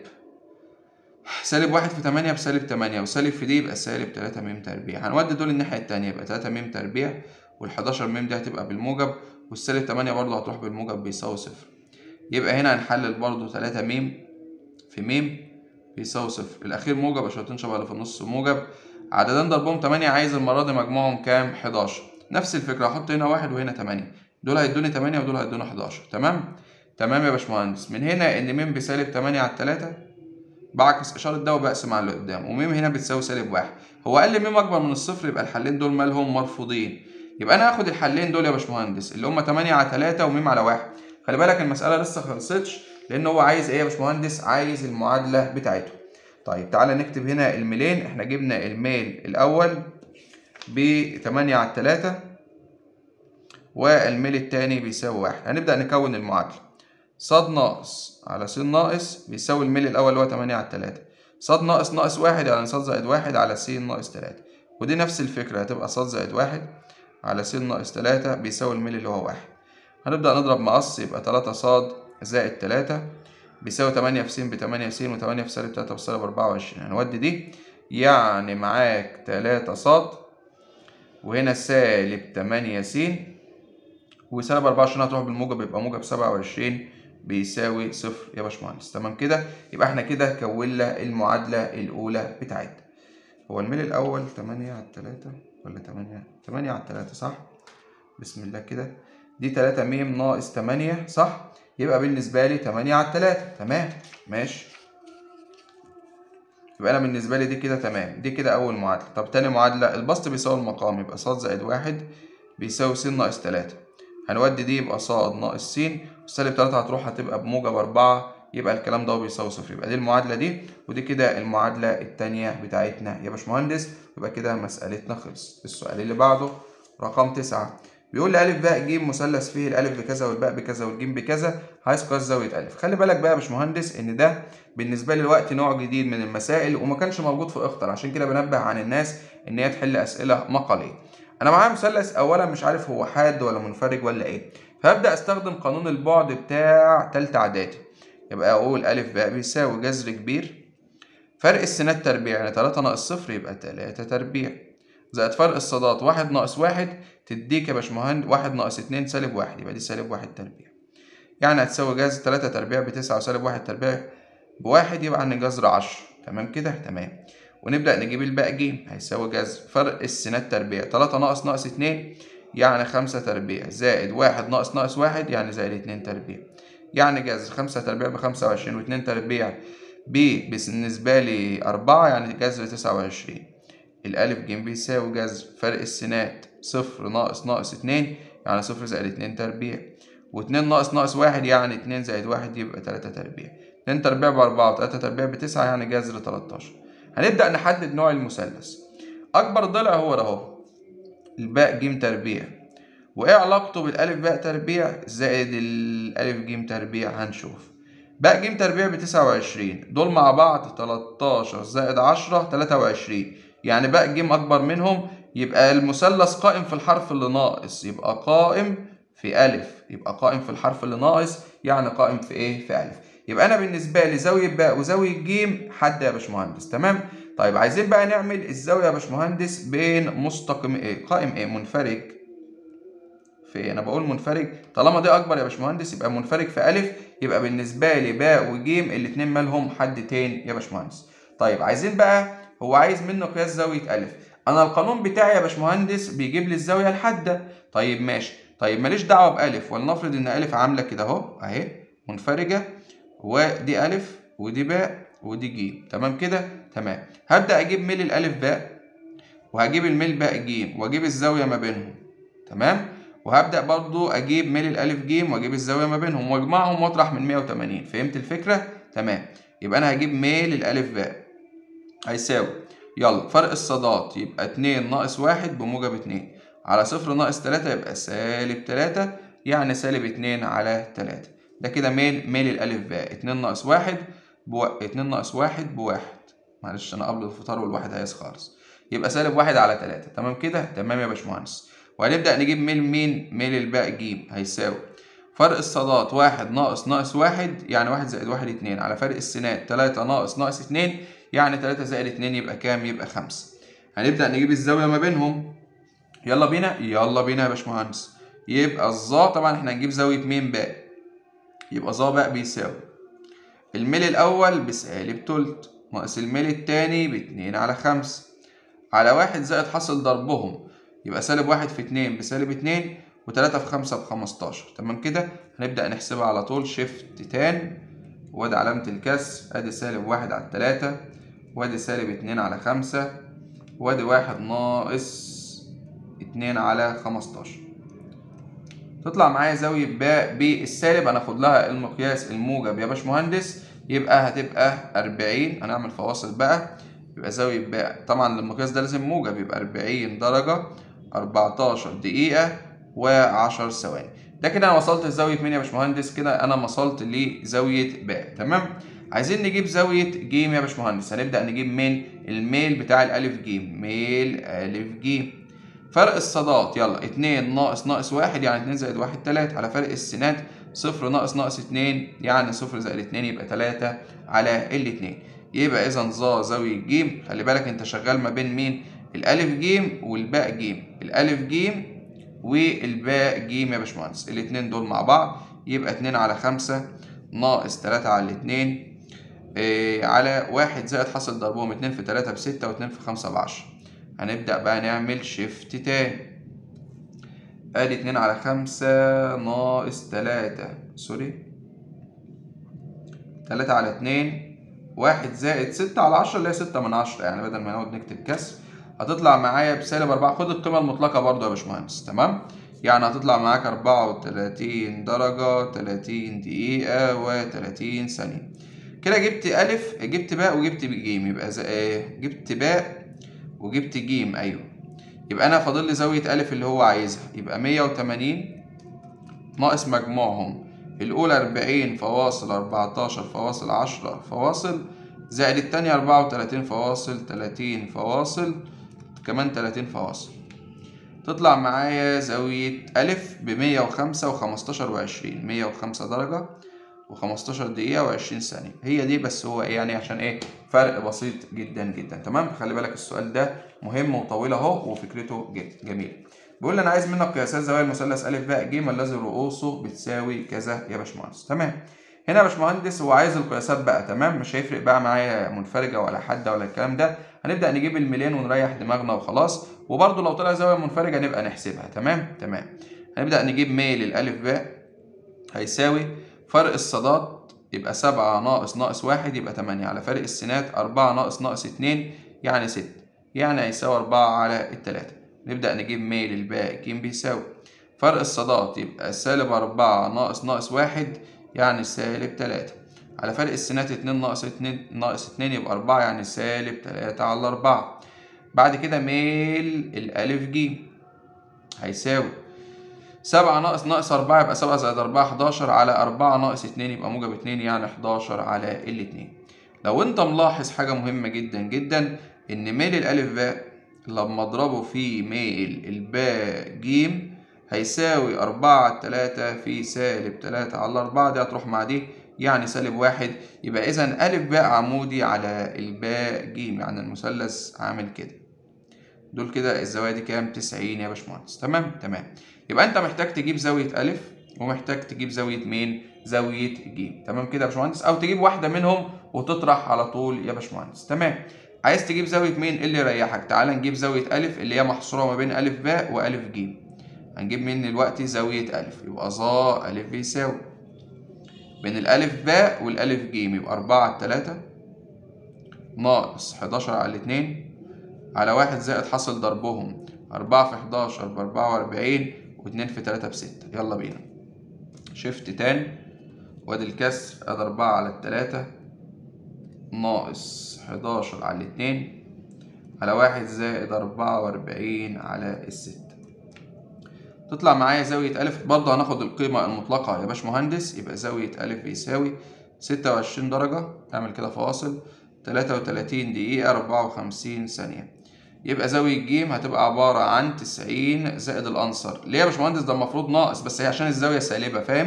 سالب واحد في تمانية بسالب تمانية وسالب في دي يبقى سالب تلاتة م تربيع هنودي دول الناحية التانية يبقى تلاتة م تربيع والحداشر م دي هتبقى بالموجب والسالب تمانية برضه هتروح بالموجب بيساوي صفر يبقى هنا هنحلل برضه تلاتة م في م بيساوي صفر الأخير موجب عشان شبه اللي في النص موجب عددين ضربهم تمانية عايز المرة دي مجموعهم كام؟ حداشر نفس الفكرة هحط هنا واحد وهنا تمانية دول هيدوني تمانية ودول هيدوني حداشر تمام؟ تمام يا باشمهندس من هنا إن م بسالب تمانية على التلاتة بعكس إشارة ده وبقسم على اللي قدام وم هنا بتساوي سالب واحد هو قال لي م أكبر من الصفر يبقى الحلين دول مالهم مرفوضين يبقى أنا هاخد الحلين دول يا باشمهندس اللي هما تمانية على تلاتة وم على واحد خلي بالك المسألة لسه خلصتش لأن هو عايز إيه يا باشمهندس؟ عايز المعادلة بتاعته طيب تعالى نكتب هنا الميلين احنا جبنا الميل الأول بتمانية على التلاتة والميل التاني بيساوي واحد هنبدأ نكون المعادلة صاد ناقص على س ناقص بيساوي الميل الأول اللي هو تمانية على التلاتة صاد ناقص ناقص واحد يعني صاد زائد واحد على س ناقص تلاتة ودي نفس الفكرة هتبقى صاد زائد واحد على س ناقص تلاتة بيساوي الميل اللي هو واحد هنبدأ نضرب مقص يبقى تلاتة صاد زائد تلاتة بيساوي تمانية في س بتمانية س وتمانية في سالب تلاتة بسالب أربعة وعشرين هنودي دي يعني معاك تلاتة صاد وهنا سالب تمانية س وسالب أربعة وعشرين هتروح بالموجب يبقى موجب سبعة وعشرين بيساوي صفر يا باشمهندس تمام كده يبقى احنا كده كونا المعادلة الأولى بتاعتنا هو الميل الأول تمانية على التلاتة ولا تمانية تمانية على التلاتة صح بسم الله كده دي تلاتة م ناقص تمانية صح يبقى بالنسبة لي تمانية على التلاتة تمام ماشي يبقى أنا بالنسبة لي دي كده تمام دي كده أول معادلة طب تاني معادلة البسط بيساوي المقام يبقى ص زائد واحد بيساوي س ناقص تلاتة هنودي دي يبقى ص ناقص س والسالب تلاتة هتروح هتبقى بموجب أربعة يبقى الكلام ده بيساوي صفر يبقى دي المعادلة دي ودي كده المعادلة التانية بتاعتنا يا باشمهندس يبقى كده مسألتنا خلص السؤال اللي بعده رقم تسعة بيقول لي ألف باء ج مثلث فيه الألف بكذا والباء بكذا والجيم بكذا عايز قياس زاوية ألف خلي بالك بقى يا باشمهندس إن ده بالنسبة لي دلوقتي نوع جديد من المسائل وما كانش موجود في اختر عشان كده بنبه عن الناس إن هي تحل أسئلة مقالية أنا معايا مثلث أولا مش عارف هو حاد ولا منفرج ولا إيه فهبدأ أستخدم قانون البعد بتاع تالتة إعدادي يبقى أقول ألف باء بيساوي جذر كبير فرق السينات تربيع يعني تلاتة ناقص صفر يبقى تلاتة تربيع زائد فرق الصادات واحد ناقص واحد تديك يا باشمهندس واحد ناقص اتنين سالب واحد يبقى دي سالب واحد تربيع يعني هتساوي جذر تلاتة تربيع بتسعة وسالب واحد تربيع بواحد يبقى عن جذر عشرة تمام كده تمام ونبدأ نجيب الباقي ج هيساوي جذر فرق السينات تربيع تلاتة ناقص ناقص اتنين يعني خمسة تربيع زائد واحد ناقص ناقص واحد يعني زائد اتنين تربيع يعني جذر خمسة تربيع بخمسة وعشرين واتنين تربيع ب بالنسبة لي أربعة يعني جذر تسعة وعشرين الألف ج بيساوي جذر فرق السينات صفر ناقص ناقص اتنين يعني صفر زائد اتنين تربيع واتنين ناقص ناقص واحد يعني اتنين زائد واحد يبقى تلاتة تربيع اتنين تربيع بأربعة وتلاتة تربيع بتسعة يعني جذر تلاتاشر هنبدأ نحدد نوع المثلث أكبر ضلع هو ده أهو الباء ج تربيع وإيه علاقته بالألف باء تربيع زائد الألف ج تربيع هنشوف باء ج تربيع بتسعة وعشرين دول مع بعض تلاتاشر زائد عشرة تلاتة وعشرين يعني باء ج أكبر منهم يبقى المثلث قائم في الحرف اللي ناقص يبقى قائم في ألف يبقى قائم في الحرف اللي ناقص يعني قائم في إيه؟ في ألف يبقى أنا بالنسبة لي زاوية باء وزاوية ج حد يا باشمهندس تمام؟ طيب عايزين بقى نعمل الزاوية يا باشمهندس بين مستقيم إيه؟ قائم إيه؟ منفرج في إيه؟ أنا بقول منفرج طالما دي أكبر يا باشمهندس يبقى منفرج في ألف يبقى بالنسبة لي باء وج الاتنين مالهم حد تاني يا باشمهندس طيب عايزين بقى هو عايز منه قياس زاوية ألف أنا القانون بتاعي يا باشمهندس بيجيب لي الزاوية الحادة طيب ماشي طيب ماليش دعوة بألف ولنفرض إن ألف عاملة كده أهو أهي منفرجة ودي ألف ودي باء ودي ج تمام كده تمام هبدأ أجيب ميل الألف باء وهجيب الميل باء ج وأجيب الزاوية ما بينهم تمام وهبدأ برضو أجيب ميل الألف ج وأجيب الزاوية ما بينهم وأجمعهم وأطرح من 180 فهمت الفكرة؟ تمام يبقى أنا هجيب ميل الألف باء هيساوي يلا فرق الصادات يبقى اتنين ناقص واحد بموجب اتنين على صفر ناقص تلاتة يبقى سالب تلاتة يعني سالب اتنين على تلاتة ده كده ميل ميل الألف باء اتنين ناقص واحد بو... اتنين ناقص واحد بواحد معلش أنا قبل الفطار والواحد هيس خالص يبقى سالب واحد على تلاتة تمام كده تمام يا باشمهندس وهنبدأ نجيب ميل مين ميل الباء ج هيساوي فرق الصادات واحد ناقص ناقص واحد يعني واحد زائد واحد اتنين على فرق السينات تلاتة ناقص ناقص اتنين يعني تلاتة زائد اتنين يبقى كام؟ يبقى خمسة هنبدأ نجيب الزاوية ما بينهم يلا بينا يلا بينا يا باشمهندس يبقى الظا طبعا احنا هنجيب زاوية مين باء يبقى ظا باء بيساوي الميل الأول بسالب تلت ناقص الميل التاني باتنين على خمسة على واحد زائد حاصل ضربهم يبقى سالب واحد في اتنين بسالب اتنين وتلاتة في خمسة بخمستاشر تمام كده هنبدأ نحسبها على طول شيفت تان وادي علامة الكسر ادي سالب واحد على التلاتة وادي سالب اتنين على خمسة وادي واحد ناقص اتنين على خمستاشر تطلع معايا زاوية باء بالسالب هناخد لها المقياس الموجب يا باشمهندس يبقى هتبقى أربعين هنعمل فواصل بقى يبقى زاوية باء طبعا المقياس ده لازم موجب يبقى أربعين درجة أربعتاشر دقيقة وعشر ثواني ده كده أنا وصلت لزاوية مين يا باشمهندس كده أنا وصلت لزاوية باء تمام عايزين نجيب زاوية ج يا باشمهندس هنبدأ نجيب مين الميل بتاع الألف ج ميل ألف ج فرق الصادات يلا اتنين ناقص ناقص واحد يعني اتنين زائد واحد تلاتة على فرق السينات صفر ناقص ناقص اتنين يعني صفر زائد اتنين يبقى تلاتة على الاتنين يبقى إذا ظا زاوية ج خلي بالك أنت شغال ما بين مين الألف ج والباء ج الألف ج والباء ج يا باشمهندس الاتنين دول مع بعض يبقى اتنين على خمسة ناقص تلاتة على الاتنين إيه على واحد زائد حاصل ضربهم اتنين في تلاتة بستة واتنين في خمسة بعشرة هنبدأ بقى نعمل شيفت تاني ادي اتنين على خمسة ناقص تلاتة سوري تلاتة على اتنين واحد زائد ستة على عشرة اللي هي ستة من عشرة يعني بدل ما نقعد نكتب كسر هتطلع معايا بسالب أربعة خد القيمة المطلقة برضو يا باشمهندس تمام يعني هتطلع معاك أربعة وتلاتين درجة تلاتين دقيقة وتلاتين ثانية كده جبت ألف جبت باء وجبت جيم يبقى زي جبت باء وجبت جيم أيوه يبقى أنا فاضل لي زاوية ألف اللي هو عايزها يبقى مية وتمانين ناقص مجموعهم الأولى أربعين فواصل أربعتاشر فواصل عشرة فواصل زائد التانية أربعة وتلاتين فواصل تلاتين فواصل كمان تلاتين فواصل تطلع معايا زاوية ألف بمية وخمسة وخمستاشر وعشرين مية وخمسة درجة وخمستاشر دقيقة وعشرين ثانية هي دي بس هو إيه يعني عشان إيه فرق بسيط جدا جدا تمام خلي بالك السؤال ده مهم وطويل أهو وفكرته جد جميل بيقول لي أنا عايز منك قياسات زوايا المثلث أ ب ج الذي رؤوسه بتساوي كذا يا باشمهندس تمام هنا يا باشمهندس هو عايز القياسات بقى تمام مش هيفرق بقى معايا منفرجة ولا حادة ولا الكلام ده هنبدأ نجيب الميلين ونريح دماغنا وخلاص وبرضه لو طلع زاوية منفرجة نبقى نحسبها تمام تمام هنبدأ نجيب ميل الألف باء هيساوي فرق الصادات يبقى سبعة ناقص ناقص واحد يبقى تمانية على فرق السينات أربعة ناقص ناقص اتنين يعني ستة يعني هيساوي أربعة على التلاتة نبدأ نجيب ميل الباء ج بيساوي فرق الصادات يبقى سالب أربعة ناقص ناقص واحد يعني سالب تلاتة على فرق السينات اتنين ناقص اتنين ناقص اتنين يبقى أربعة يعني سالب تلاتة على أربعة بعد كده ميل الألف ج هيساوي سبعة ناقص ناقص أربعة يبقى سبعة زائد أربعة حداشر على أربعة ناقص اتنين يبقى موجب اتنين يعني حداشر على الاتنين لو أنت ملاحظ حاجة مهمة جدا جدا إن ميل الألف باء لما أضربه في ميل الباء جيم هيساوي أربعة على تلاتة في سالب تلاتة على أربعة دي هتروح مع دي يعني سالب واحد يبقى إذا ألف باء عمودي على الباء جيم يعني المثلث عامل كده دول كده الزوايا دي كام؟ تسعين يا باشمهندس تمام؟ تمام يبقى أنت محتاج تجيب زاوية ألف ومحتاج تجيب زاوية مين؟ زاوية ج تمام كده يا باشمهندس أو تجيب واحدة منهم وتطرح على طول يا باشمهندس تمام عايز تجيب زاوية مين؟ إيه اللي يريحك؟ تعال نجيب زاوية ألف اللي هي محصورة ما بين ألف باء وألف ج هنجيب مين دلوقتي زاوية ألف يبقى ظا ألف بيساوي بين الألف باء والألف ج يبقى أربعة على التلاتة ناقص حداشر على الاتنين على واحد زائد حاصل ضربهم أربعة في حداشر بأربعة وأربعين واتنين في تلاتة بستة يلا بينا شيفت تاني وادي الكسر ادي أربعة على التلاتة ناقص حداشر على الاتنين على واحد زائد أربعة وأربعين على الستة تطلع معايا زاوية ألف برضه هناخد القيمة المطلقة يا باشمهندس يبقى زاوية ألف بيساوي ستة وعشرين درجة اعمل كده فواصل تلاتة وتلاتين دقيقة أربعة وخمسين ثانية يبقى زاوية ج هتبقى عبارة عن تسعين زائد الأنصر ليه يا باشمهندس ده المفروض ناقص بس هي عشان الزاوية سالبة فاهم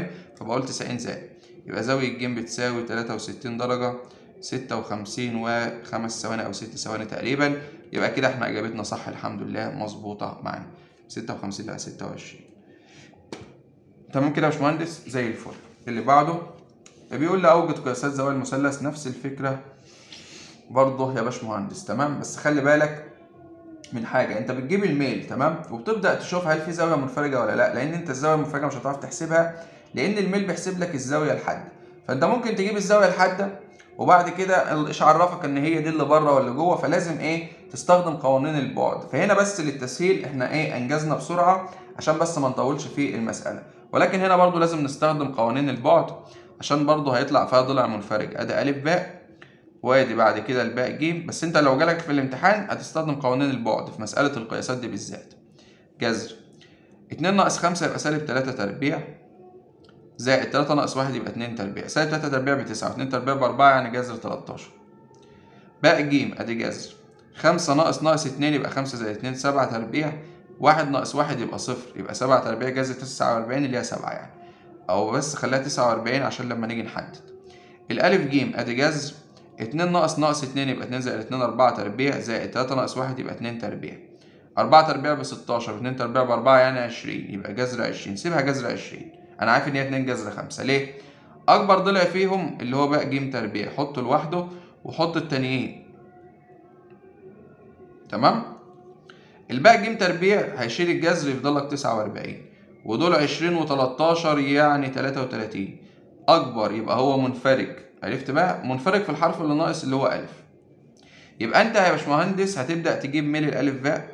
فبقول 90 زائد يبقى زاوية ج بتساوي 63 درجة 56 وخمس ثواني أو ست ثواني تقريبا يبقى كده احنا إجابتنا صح الحمد لله مظبوطة معانا 56 لا 26 تمام كده يا باشمهندس زي الفل اللي بعده بيقول لي أوجد قياسات زوايا المثلث نفس الفكرة برضه يا باشمهندس تمام بس خلي بالك من حاجة انت بتجيب الميل تمام وبتبدأ تشوف هل في زاوية منفرجة ولا لا لأن انت الزاوية المنفرجة مش هتعرف تحسبها لأن الميل بيحسب لك الزاوية الحادة فانت ممكن تجيب الزاوية الحادة وبعد كده ايش عرفك ان هي دي اللي بره ولا جوه فلازم ايه تستخدم قوانين البعد فهنا بس للتسهيل احنا ايه انجزنا بسرعة عشان بس ما نطولش في المسألة ولكن هنا برضو لازم نستخدم قوانين البعد عشان برضو هيطلع فيها ضلع منفرج ادي الف باء وادي بعد كده الباء ج بس انت لو جالك في الامتحان هتستخدم قوانين البعد في مسألة القياسات دي بالذات جذر 2 ناقص 5 يبقى سالب 3 تربيع زائد 3 ناقص 1 يبقى 2 تربيع سالب 3 تربيع ب 9 و2 تربيع ب 4 يعني جذر 13 باء ج ادي جذر 5 ناقص ناقص 2 يبقى 5 زائد 2 7 تربيع 1 ناقص 1 يبقى 0 يبقى 7 تربيع جذر 49 اللي هي 7 يعني او بس خليها 49 عشان لما نيجي نحدد الالف ج ادي جذر 2 ناقص ناقص 2 يبقى 2 زائد 2 4 تربيع زائد 3 ناقص 1 يبقى 2 تربيع 4 تربيع ب 16 2 تربيع ب 4 يعني 20 يبقى جذر 20 سيبها جذر 20 انا عارف ان هي 2 جذر 5 ليه؟ اكبر ضلع فيهم اللي هو بقى ج تربيع حطه لوحده وحط التانيين تمام؟ الباقي ج تربيع هيشيل الجذر يفضل لك 49 ودول 20 و13 يعني 33 اكبر يبقى هو منفرج عرفت بقى منفرج في الحرف اللي ناقص اللي هو ألف يبقى أنت يا باشمهندس هتبدأ تجيب ميل الألف باء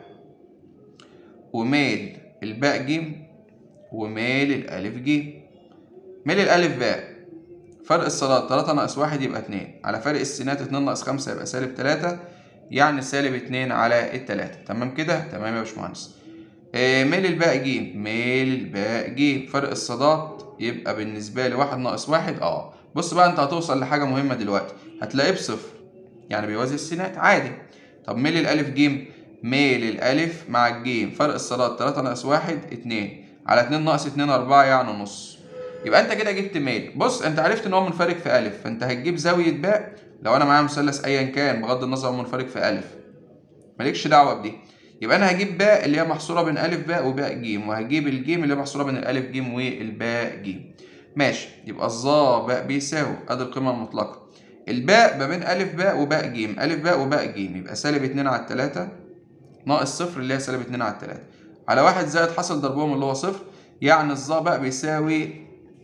وميل الباء ج وميل الألف ج ميل الألف باء فرق الصلاة 3 ناقص 1 يبقى 2 على فرق السينات 2 ناقص 5 يبقى سالب 3 يعني سالب 2 على التلاتة تمام كده تمام يا باشمهندس آه ميل الباء ج ميل الباء ج فرق الصادات يبقى بالنسبة لي 1 ناقص 1 اه بص بقى انت هتوصل لحاجه مهمه دلوقتي هتلاقيه بصفر يعني بيوازي السينات عادي طب ميل الالف ج ميل الالف مع الجيم فرق الصلاه 3 ناقص 1 2 على 2 ناقص 2 4 يعني نص يبقى انت كده جبت ميل بص انت عرفت ان هو منفرج في الف فانت هتجيب زاويه باء لو انا معايا مثلث ايا كان بغض النظر هو منفرج في الف مالكش دعوه بدي يبقى انا هجيب باء اللي هي محصوره بين الف باء وباء ج وهجيب الجيم اللي هي محصوره بين الالف ج والباء ج ماشي يبقى الظا باء بيساوي ادي القيمة المطلقة الباء ما بين ألف باء وباء ج ألف باء وباء ج يبقى سالب اتنين على التلاتة ناقص صفر اللي هي سالب اتنين على التلاتة على واحد زائد حاصل ضربهم اللي هو صفر يعني الظا باء بيساوي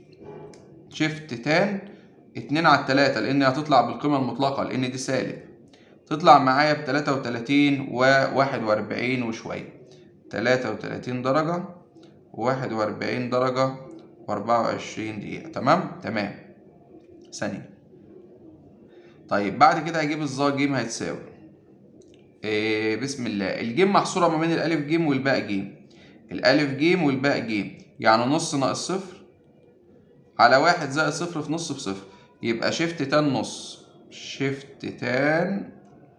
شيفت تان اتنين على التلاتة لأن هتطلع بالقيمة المطلقة لأن دي سالب تطلع معايا بتلاتة وتلاتين وواحد وأربعين وشوية تلاتة وتلاتين درجة وواحد وأربعين درجة وأربعة وعشرين دقيقة تمام تمام ثانية طيب بعد كده هجيب الظا ج هتساوي إيه بسم الله الجيم محصورة ما بين الألف ج والباء ج الألف ج والباء ج يعني نص ناقص صفر على واحد زائد صفر في نص بصفر يبقى شيفت تان نص شيفت تان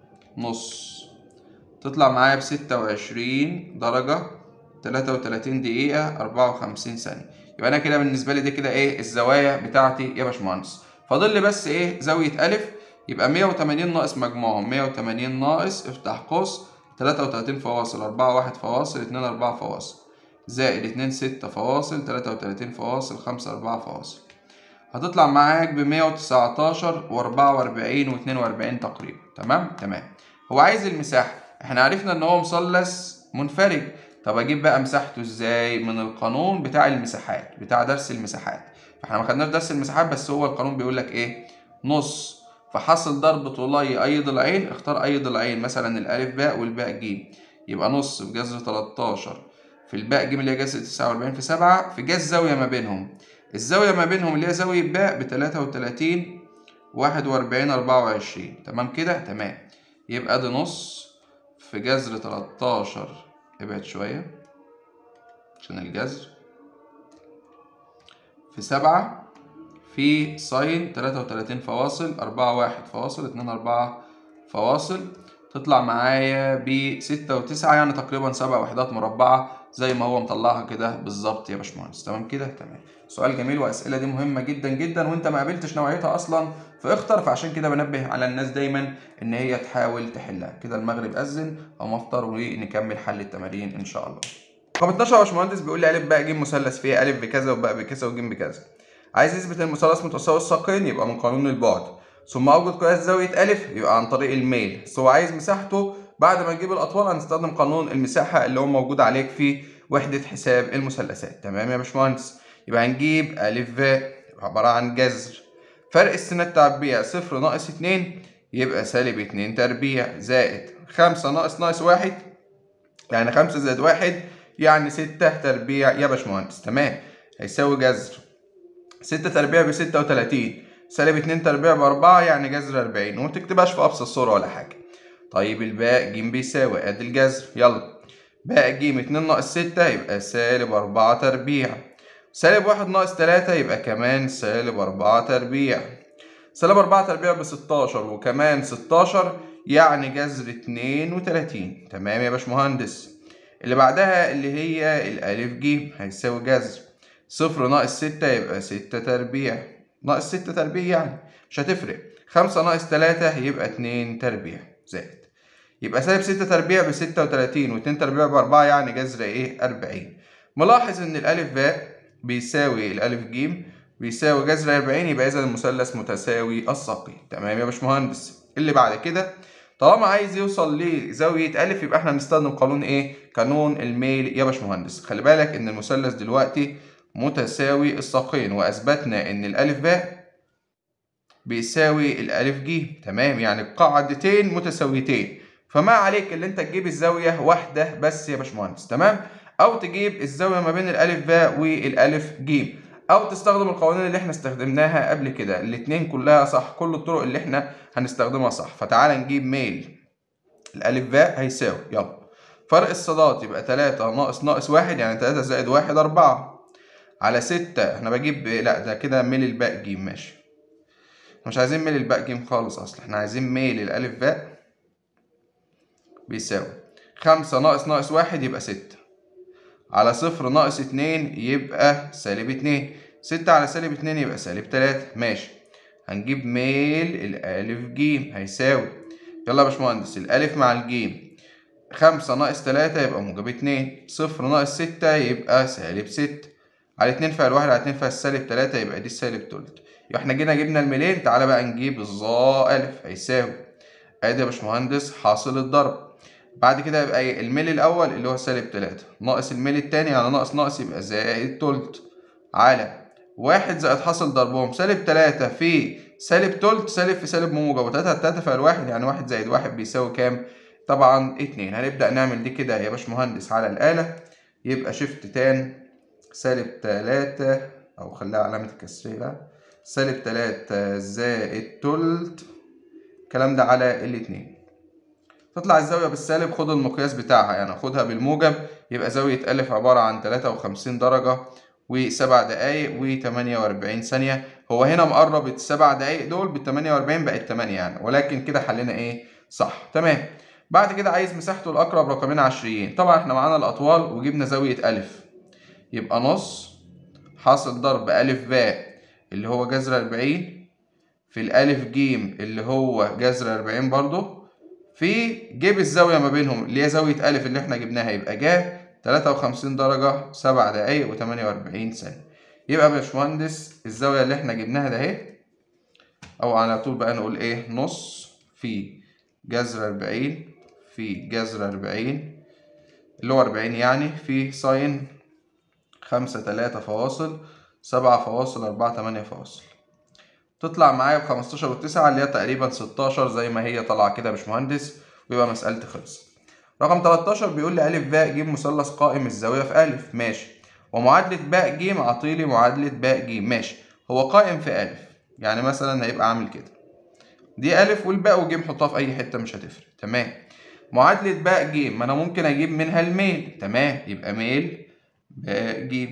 نص تطلع معايا بستة وعشرين درجة تلاتة وتلاتين دقيقة أربعة وخمسين ثانية يبقى أنا كده بالنسبة لي دي كده إيه الزوايا بتاعتي يا باشمهندس فاضل لي بس إيه زاوية ألف يبقى مية وتمانين ناقص مجموعهم مية وتمانين ناقص افتح قوس تلاتة وتلاتين فواصل أربعة واحد فواصل اتنين أربعة فواصل زائد اتنين ستة فواصل تلاتة وتلاتين فواصل خمسة أربعة فواصل هتطلع معاك بمية وتسعتاشر وأربعة وأربعين واتنين وأربعين تقريبا تمام تمام هو عايز المساحة احنا عرفنا ان هو مثلث منفرج طب اجيب بقى مساحته ازاي من القانون بتاع المساحات بتاع درس المساحات فاحنا ما خدناش درس المساحات بس هو القانون بيقول لك ايه نص فحصل ضرب طولي اي ضلعين اختار اي ضلعين مثلا الالف باء والباء ج يبقى نص في جذر 13 في الباء ج اللي هي جذر 49 في 7 في جذر زاويه ما بينهم الزاويه ما بينهم اللي هي زاويه باء ب 33 41 24 تمام كده تمام يبقى ده نص في جذر 13 ابعد شوية عشان الجذر في سبعة في ساين تلاتة وتلاتين فواصل أربعة واحد فواصل اتنين أربعة فواصل تطلع معايا ب 6 و9 يعني تقريبا سبع وحدات مربعة زي ما هو مطلعها كده بالظبط يا باشمهندس تمام كده تمام سؤال جميل واسئله دي مهمه جدا جدا وانت ما قابلتش نوعيتها اصلا في اختر فعشان كده بنبه على الناس دايما ان هي تحاول تحلها كده المغرب اذن او مفطر ونكمل حل التمارين ان شاء الله رقم 12 يا باشمهندس بيقول لي الف باء ج مثلث فيه الف بكذا وباء بكذا وج بكذا عايز يثبت ان المثلث متساوي الساقين يبقى من قانون البعد ثم اوجد قياس زاويه الف يبقى عن طريق الميل بس هو عايز مساحته بعد ما نجيب الاطوال هنستخدم قانون المساحه اللي هو موجود عليك في وحده حساب المثلثات تمام يا باشمهندس يبقى هنجيب ألف باء عبارة عن جذر فرق السنة التربيع صفر ناقص اتنين يبقى سالب اتنين تربيع زائد خمسة ناقص ناقص واحد يعني خمسة زائد واحد يعني ستة تربيع يا باشمهندس تمام هيساوي جذر ستة تربيع بستة وتلاتين سالب اتنين تربيع بأربعة يعني جذر أربعين ومتكتبهاش في أبسط صورة ولا حاجة طيب الباء ج بيساوي أدي الجذر يلا باء ج اتنين ناقص ستة يبقى سالب أربعة تربيع سالب واحد ناقص تلاتة يبقى كمان سالب أربعة تربيع سالب أربعة تربيع بستاشر وكمان ستاشر يعني جذر اتنين وتلاتين تمام يا باشمهندس اللي بعدها اللي هي الألف ج هيساوي جذر صفر ناقص ستة يبقى ستة تربيع ناقص ستة تربيع يعني مش هتفرق خمسة ناقص تلاتة يبقى اتنين تربيع زائد يبقى سالب ستة تربيع بستة وتلاتين واتنين تربيع بأربعة يعني جذر ايه أربعين ملاحظ إن الألف باء بيساوي الألف ج بيساوي جذر 40 يبقى إذا المثلث متساوي الساقين تمام يا باشمهندس اللي بعد كده طالما عايز يوصل لزاوية ألف يبقى إحنا هنستخدم قانون إيه؟ قانون الميل يا باشمهندس خلي بالك إن المثلث دلوقتي متساوي الساقين وأثبتنا إن الألف باء بيساوي الألف ج تمام يعني قاعدتين متساويتين فما عليك اللي أنت تجيب الزاوية واحدة بس يا باشمهندس تمام؟ او تجيب الزاويه ما بين الالف باء والالف ج او تستخدم القوانين اللي احنا استخدمناها قبل كده الاتنين كلها صح كل الطرق اللي احنا هنستخدمها صح فتعالى نجيب ميل الالف باء هيساوي يلا فرق الصادات يبقى 3 ناقص ناقص واحد يعني 3 زائد واحد 4 على 6 احنا بجيب لا ده كده ميل الباء ج ماشي مش عايزين ميل الباء ج خالص اصلا احنا عايزين ميل الالف باء بيساوي 5 ناقص ناقص واحد يبقى 6 على صفر ناقص اتنين يبقى سالب اتنين ستة على سالب اتنين يبقى سالب تلاتة ماشي هنجيب ميل الألف ج هيساوي يلا يا باشمهندس الألف مع الجيم خمسة ناقص تلاتة يبقى موجب اتنين صفر ناقص ستة يبقى سالب ستة على اتنين فيها الواحد على اتنين فيها السالب تلاتة يبقى دي السالب تلت يبقى احنا جينا جبنا الميلين تعالى بقى نجيب الظا ألف هيساوي ادي يا باشمهندس حاصل الضرب بعد كده يبقى ايه الميل الاول اللي هو سالب تلاتة ناقص الميل التاني على ناقص ناقص يبقى زائد تلت على واحد زائد حاصل ضربهم سالب تلاتة في سالب تلت سالب في سالب موجب وتلاتة على تلاتة فالواحد يعني واحد زائد واحد بيساوي كام؟ طبعا اتنين هنبدأ نعمل دي كده يا باشمهندس على الآلة يبقى شيفت تان سالب تلاتة أو خليها علامة الكسرية بقى سالب تلاتة زائد تلت الكلام ده على الاتنين تطلع الزاوية بالسالب خد المقياس بتاعها يعني خدها بالموجب يبقى زاوية ألف عبارة عن تلاتة وخمسين درجة وسبع دقايق وتمانية وأربعين ثانية هو هنا مقرب السبع دقايق دول بالتمانية وأربعين بقت تمانية يعني ولكن كده حلنا إيه صح تمام بعد كده عايز مساحته الأقرب رقمين عشريين طبعا إحنا معانا الأطوال وجبنا زاوية ألف يبقى نص حاصل ضرب ألف باء اللي هو جذر أربعين في الألف جيم اللي هو جذر أربعين برضه في جيب الزاوية ما بينهم اللي هي زاوية ألف اللي احنا جبناها يبقى جا تلاتة وخمسين درجة سبع دقايق وتمانية وأربعين ثانية يبقى يا باشمهندس الزاوية اللي احنا جبناها ده اهي أو على طول بقى نقول ايه نص في جذر أربعين في جذر أربعين اللي هو أربعين يعني في ساين خمسة تلاتة فواصل سبعة فواصل أربعة تمانية فواصل تطلع معايا بخمستاشر وتسعة اللي هي تقريبا ستاشر زي ما هي طالعة كده يا باشمهندس ويبقى مسألتي خلصت رقم 13 بيقول لي ألف باء ج مثلث قائم الزاوية في ألف ماشي ومعادلة باء ج عطيلي معادلة باء ج ماشي هو قائم في ألف يعني مثلا هيبقى عامل كده دي ألف والباء وج حطها في أي حتة مش هتفرق تمام معادلة باء ج ما أنا ممكن أجيب منها الميل تمام يبقى ميل باء ج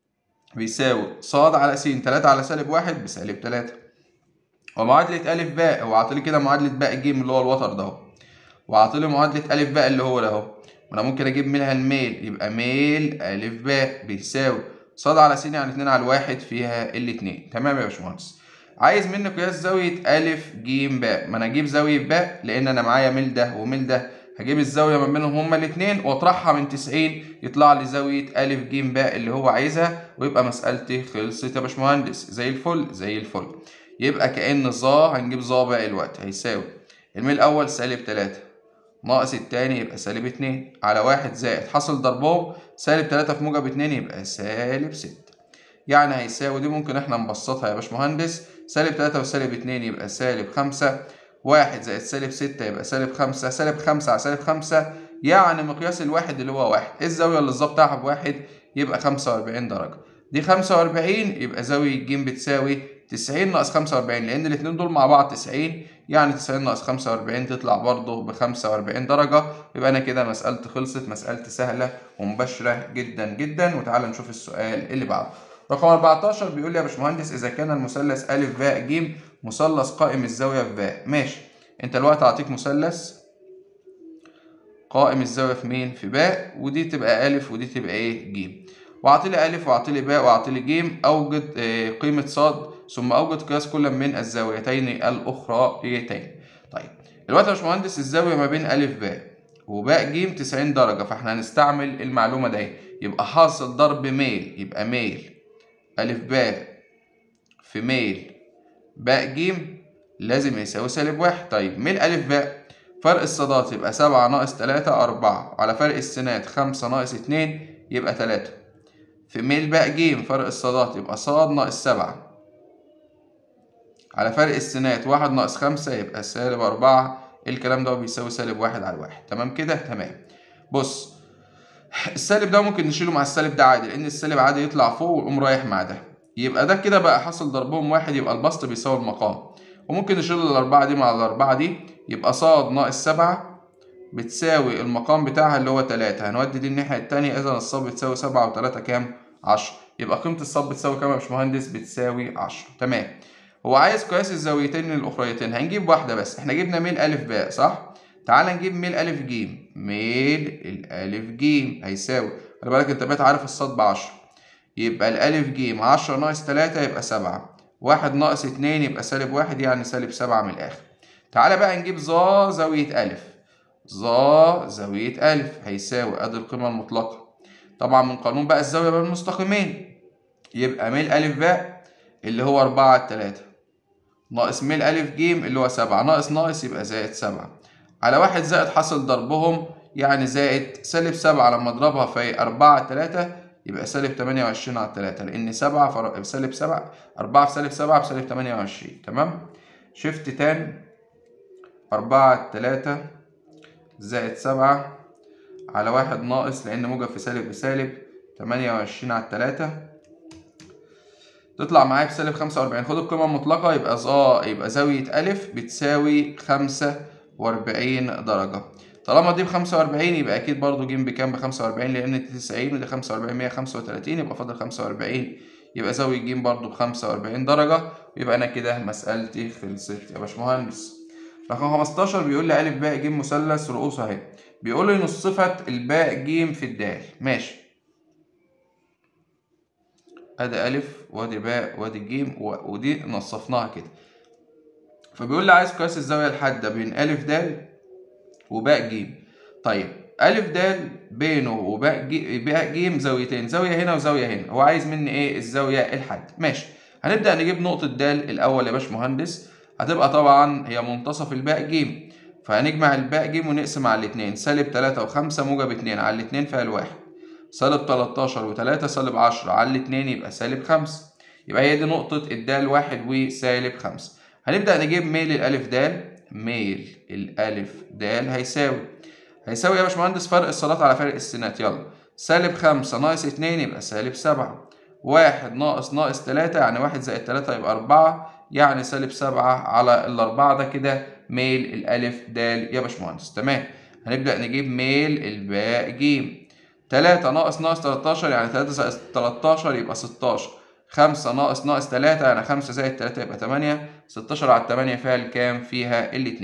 بيساوي ص على س تلاتة على سالب واحد بسالب تلاتة ومعادلة ألف باء هو عاطلي كده معادلة باء ج اللي هو الوتر ده اهو وعاطلي معادلة ألف باء اللي هو ده أهو وأنا ممكن أجيب منها الميل يبقى ميل ألف باء بيساوي صاد على س يعني اتنين على الواحد فيها الاتنين تمام يا باشمهندس عايز مني قياس زاوية ألف ج باء ما أنا أجيب زاوية باء لأن أنا معايا ميل ده وميل ده هجيب الزاوية ما بينهم هما الاتنين وأطرحها من 90 يطلع لي زاوية ألف ج باء اللي هو عايزها ويبقى مسألتي خلصت يا باشمهندس زي الفل زي الفل يبقى كأن ظا هنجيب ظا باقي الوقت هيساوي الميل الأول سالب تلاتة ناقص التاني يبقى سالب اتنين على واحد زائد حاصل ضربهم سالب تلاتة في موجب اتنين يبقى سالب ستة يعني هيساوي دي ممكن احنا نبسطها يا باشمهندس سالب تلاتة وسالب اتنين يبقى سالب خمسة واحد زائد سالب ستة يبقى سالب خمسة سالب خمسة على سالب خمسة يعني مقياس الواحد اللي هو واحد ايه الزاوية اللي الظا بتاعها بواحد يبقى خمسة وأربعين درجة دي خمسة وأربعين يبقى زاوية ج بتساوي تسعين ناقص خمسة وأربعين لأن الاتنين دول مع بعض تسعين يعني تسعين ناقص خمسة وأربعين تطلع برضه بخمسة وأربعين درجة يبقى أنا كده مسألتي خلصت مسألتي سهلة ومباشرة جدا جدا وتعالى نشوف السؤال اللي بعده رقم 14 بيقول لي يا باشمهندس إذا كان المثلث أ باء ج مثلث قائم الزاوية في باء ماشي أنت الوقت أعطيك مثلث قائم الزاوية في مين؟ في باء ودي تبقى أ ودي تبقى إيه؟ ج وأعطيلي أ وأعطيلي باء وأعطيلي ج أوجد قيمة ص ثم أوجد قياس كل من الزاويتين الأخريتين. طيب دلوقتي يا باشمهندس الزاوية ما بين أ باء وباء ج 90 درجة فإحنا هنستعمل المعلومة دي يبقى حاصل ضرب ميل يبقى ميل أ باء في ميل باء ج لازم يساوي سالب واحد طيب ميل أ باء فرق الصادات يبقى سبعة ناقص تلاتة أربعة على فرق السينات خمسة ناقص اتنين يبقى تلاتة في ميل باء ج فرق الصادات يبقى صاد ناقص سبعة على فرق السينات واحد ناقص خمسة يبقى سالب أربعة الكلام ده بيساوي سالب واحد على الواحد تمام كده تمام بص السالب ده ممكن نشيله مع السالب ده عادي لأن السالب عادي يطلع فوق ويقوم رايح مع ده يبقى ده كده بقى حصل ضربهم واحد يبقى البسط بيساوي المقام وممكن نشيل الأربعة دي مع الأربعة دي يبقى صاد ناقص سبعة بتساوي المقام بتاعها اللي هو تلاتة هنودي دي الناحية التانية إذا الصاد بتساوي سبعة وتلاتة كام؟ عشرة يبقى قيمة الصاد بتساوي كام يا باشمهندس؟ بتساوي عشرة تمام هو عايز قياس الزاويتين الأخريتين هنجيب واحدة بس احنا جبنا ميل أ باء صح؟ تعال نجيب ميل أ ج ميل الألف ج هيساوي خلي بالك أنت بقيت عارف الصاد بعشرة يبقى الألف ج عشرة ناقص تلاتة يبقى سبعة واحد ناقص اتنين يبقى سالب واحد يعني سالب سبعة من الآخر تعالى بقى نجيب ظا زاوية ألف ظا زاوية ألف هيساوي أدي القيمة المطلقة طبعا من قانون بقى الزاوية بين المستقيمين يبقى ميل ألف باء اللي هو أربعة على تلاتة ناقص ميل ألف ج اللي هو سبعة ناقص ناقص يبقى زائد سبعة على واحد زائد حاصل ضربهم يعني زائد سالب سبعة لما أضربها في أربعة على تلاتة يبقى سالب تمانية وعشرين على تلاتة لأن سبعة في سالب سبعة أربعة في سالب سبعة بسالب تمانية وعشرين تمام شيفت تاني أربعة على تلاتة زائد سبعة على واحد ناقص لأن موجب في سالب بسالب تمانية وعشرين على التلاتة تطلع معايا بسالب خمسة وأربعين خد القيمة المطلقة يبقى ظا يبقى زاوية ألف بتساوي خمسة وأربعين درجة طالما دي بخمسة وأربعين يبقى أكيد برضو ج بكام بخمسة وأربعين لأن دي تسعين ودي خمسة وأربعين مية خمسة وتلاتين يبقى فاضل خمسة وأربعين يبقى زاوية ج برضو بخمسة وأربعين درجة ويبقى أنا كده مسألتي خلصت يا باشمهندس رقم 15 بيقول لي أ باء ج مثلث رؤوسه أهي بيقول لي نص صفة الباء ج في الدال ماشي ادي ألف وادي باء وادي ج ودي نصفناها كده فبيقول لي عايز قياس الزاوية الحادة بين أ د وباء ج طيب أ د بينه وباء ج باء ج زاويتين زاوية هنا وزاوية هنا هو عايز مني إيه الزاوية الحادة ماشي هنبدأ نجيب نقطة د الأول يا باشمهندس هتبقى طبعا هي منتصف الباء ج فهنجمع الباء ج ونقسم على الاتنين سالب تلاتة وخمسة موجب اتنين على الاتنين فيها الواحد سالب تلاتاشر وتلاتة سالب عشرة على الاتنين يبقى سالب خمسة يبقى هي دي نقطة الدال واحد وسالب خمسة هنبدأ نجيب ميل الألف دال ميل الألف دال هيساوي هيساوي يا باشمهندس فرق الصادات على فرق السينات يلا سالب خمسة ناقص اتنين يبقى سالب سبعة واحد ناقص ناقص تلاتة يعني واحد زائد تلاتة يبقى أربعة يعني سالب سبعة على الأربعة ده كده ميل الألف دال يا باشمهندس تمام هنبدأ نجيب ميل الباء ج تلاتة ناقص ناقص تلاتاشر يعني تلاتة زائد تلاتاشر يبقى ستاشر خمسة ناقص ناقص تلاتة يعني خمسة زائد تلاتة يبقى تمانية ستاشر على التمانية فيها الكام؟ فيها الاتنين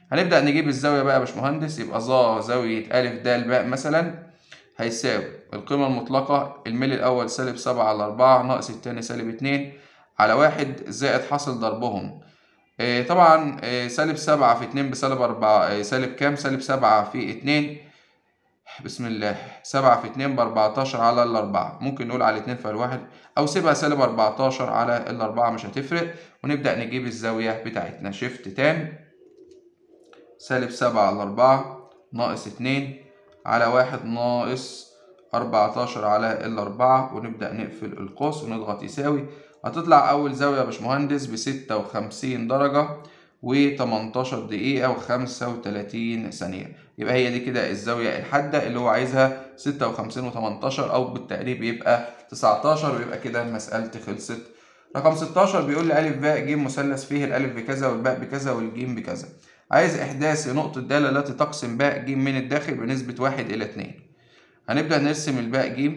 هنبدأ نجيب الزاوية بقى يا باشمهندس يبقى ظا زاوية أ د باء مثلا هيساوي القيمة المطلقة الميل الأول سالب سبعة على أربعة ناقص التاني سالب اتنين على واحد زائد حاصل ضربهم آه طبعا آه سالب سبعة في اتنين بسالب أربعة آه سالب كام؟ سالب سبعة في اتنين بسم الله سبعة في اتنين بأربعتاشر على الأربعة ممكن نقول على اتنين فالواحد أو سيبها سالب أربعتاشر على الأربعة مش هتفرق ونبدأ نجيب الزاوية بتاعتنا شيفت تان سالب سبعة على أربعة ناقص اتنين على واحد ناقص أربعتاشر على الأربعة ونبدأ نقفل القوس ونضغط يساوي هتطلع أول زاوية يا باشمهندس بستة وخمسين درجة وتمنتاشر دقيقة وخمسة وتلاتين ثانية يبقى هي دي كده الزاوية الحادة اللي هو عايزها ستة وخمسين وتمنتاشر أو بالتقريب يبقى تسعتاشر ويبقى كده مسألتي خلصت رقم ستاشر بيقول لي ألف باء ج مثلث فيه الألف بكذا والباء بكذا والجيم بكذا عايز إحداث نقطة دالة التي تقسم باء ج من الداخل بنسبة واحد إلى اتنين هنبدأ نرسم الباء ج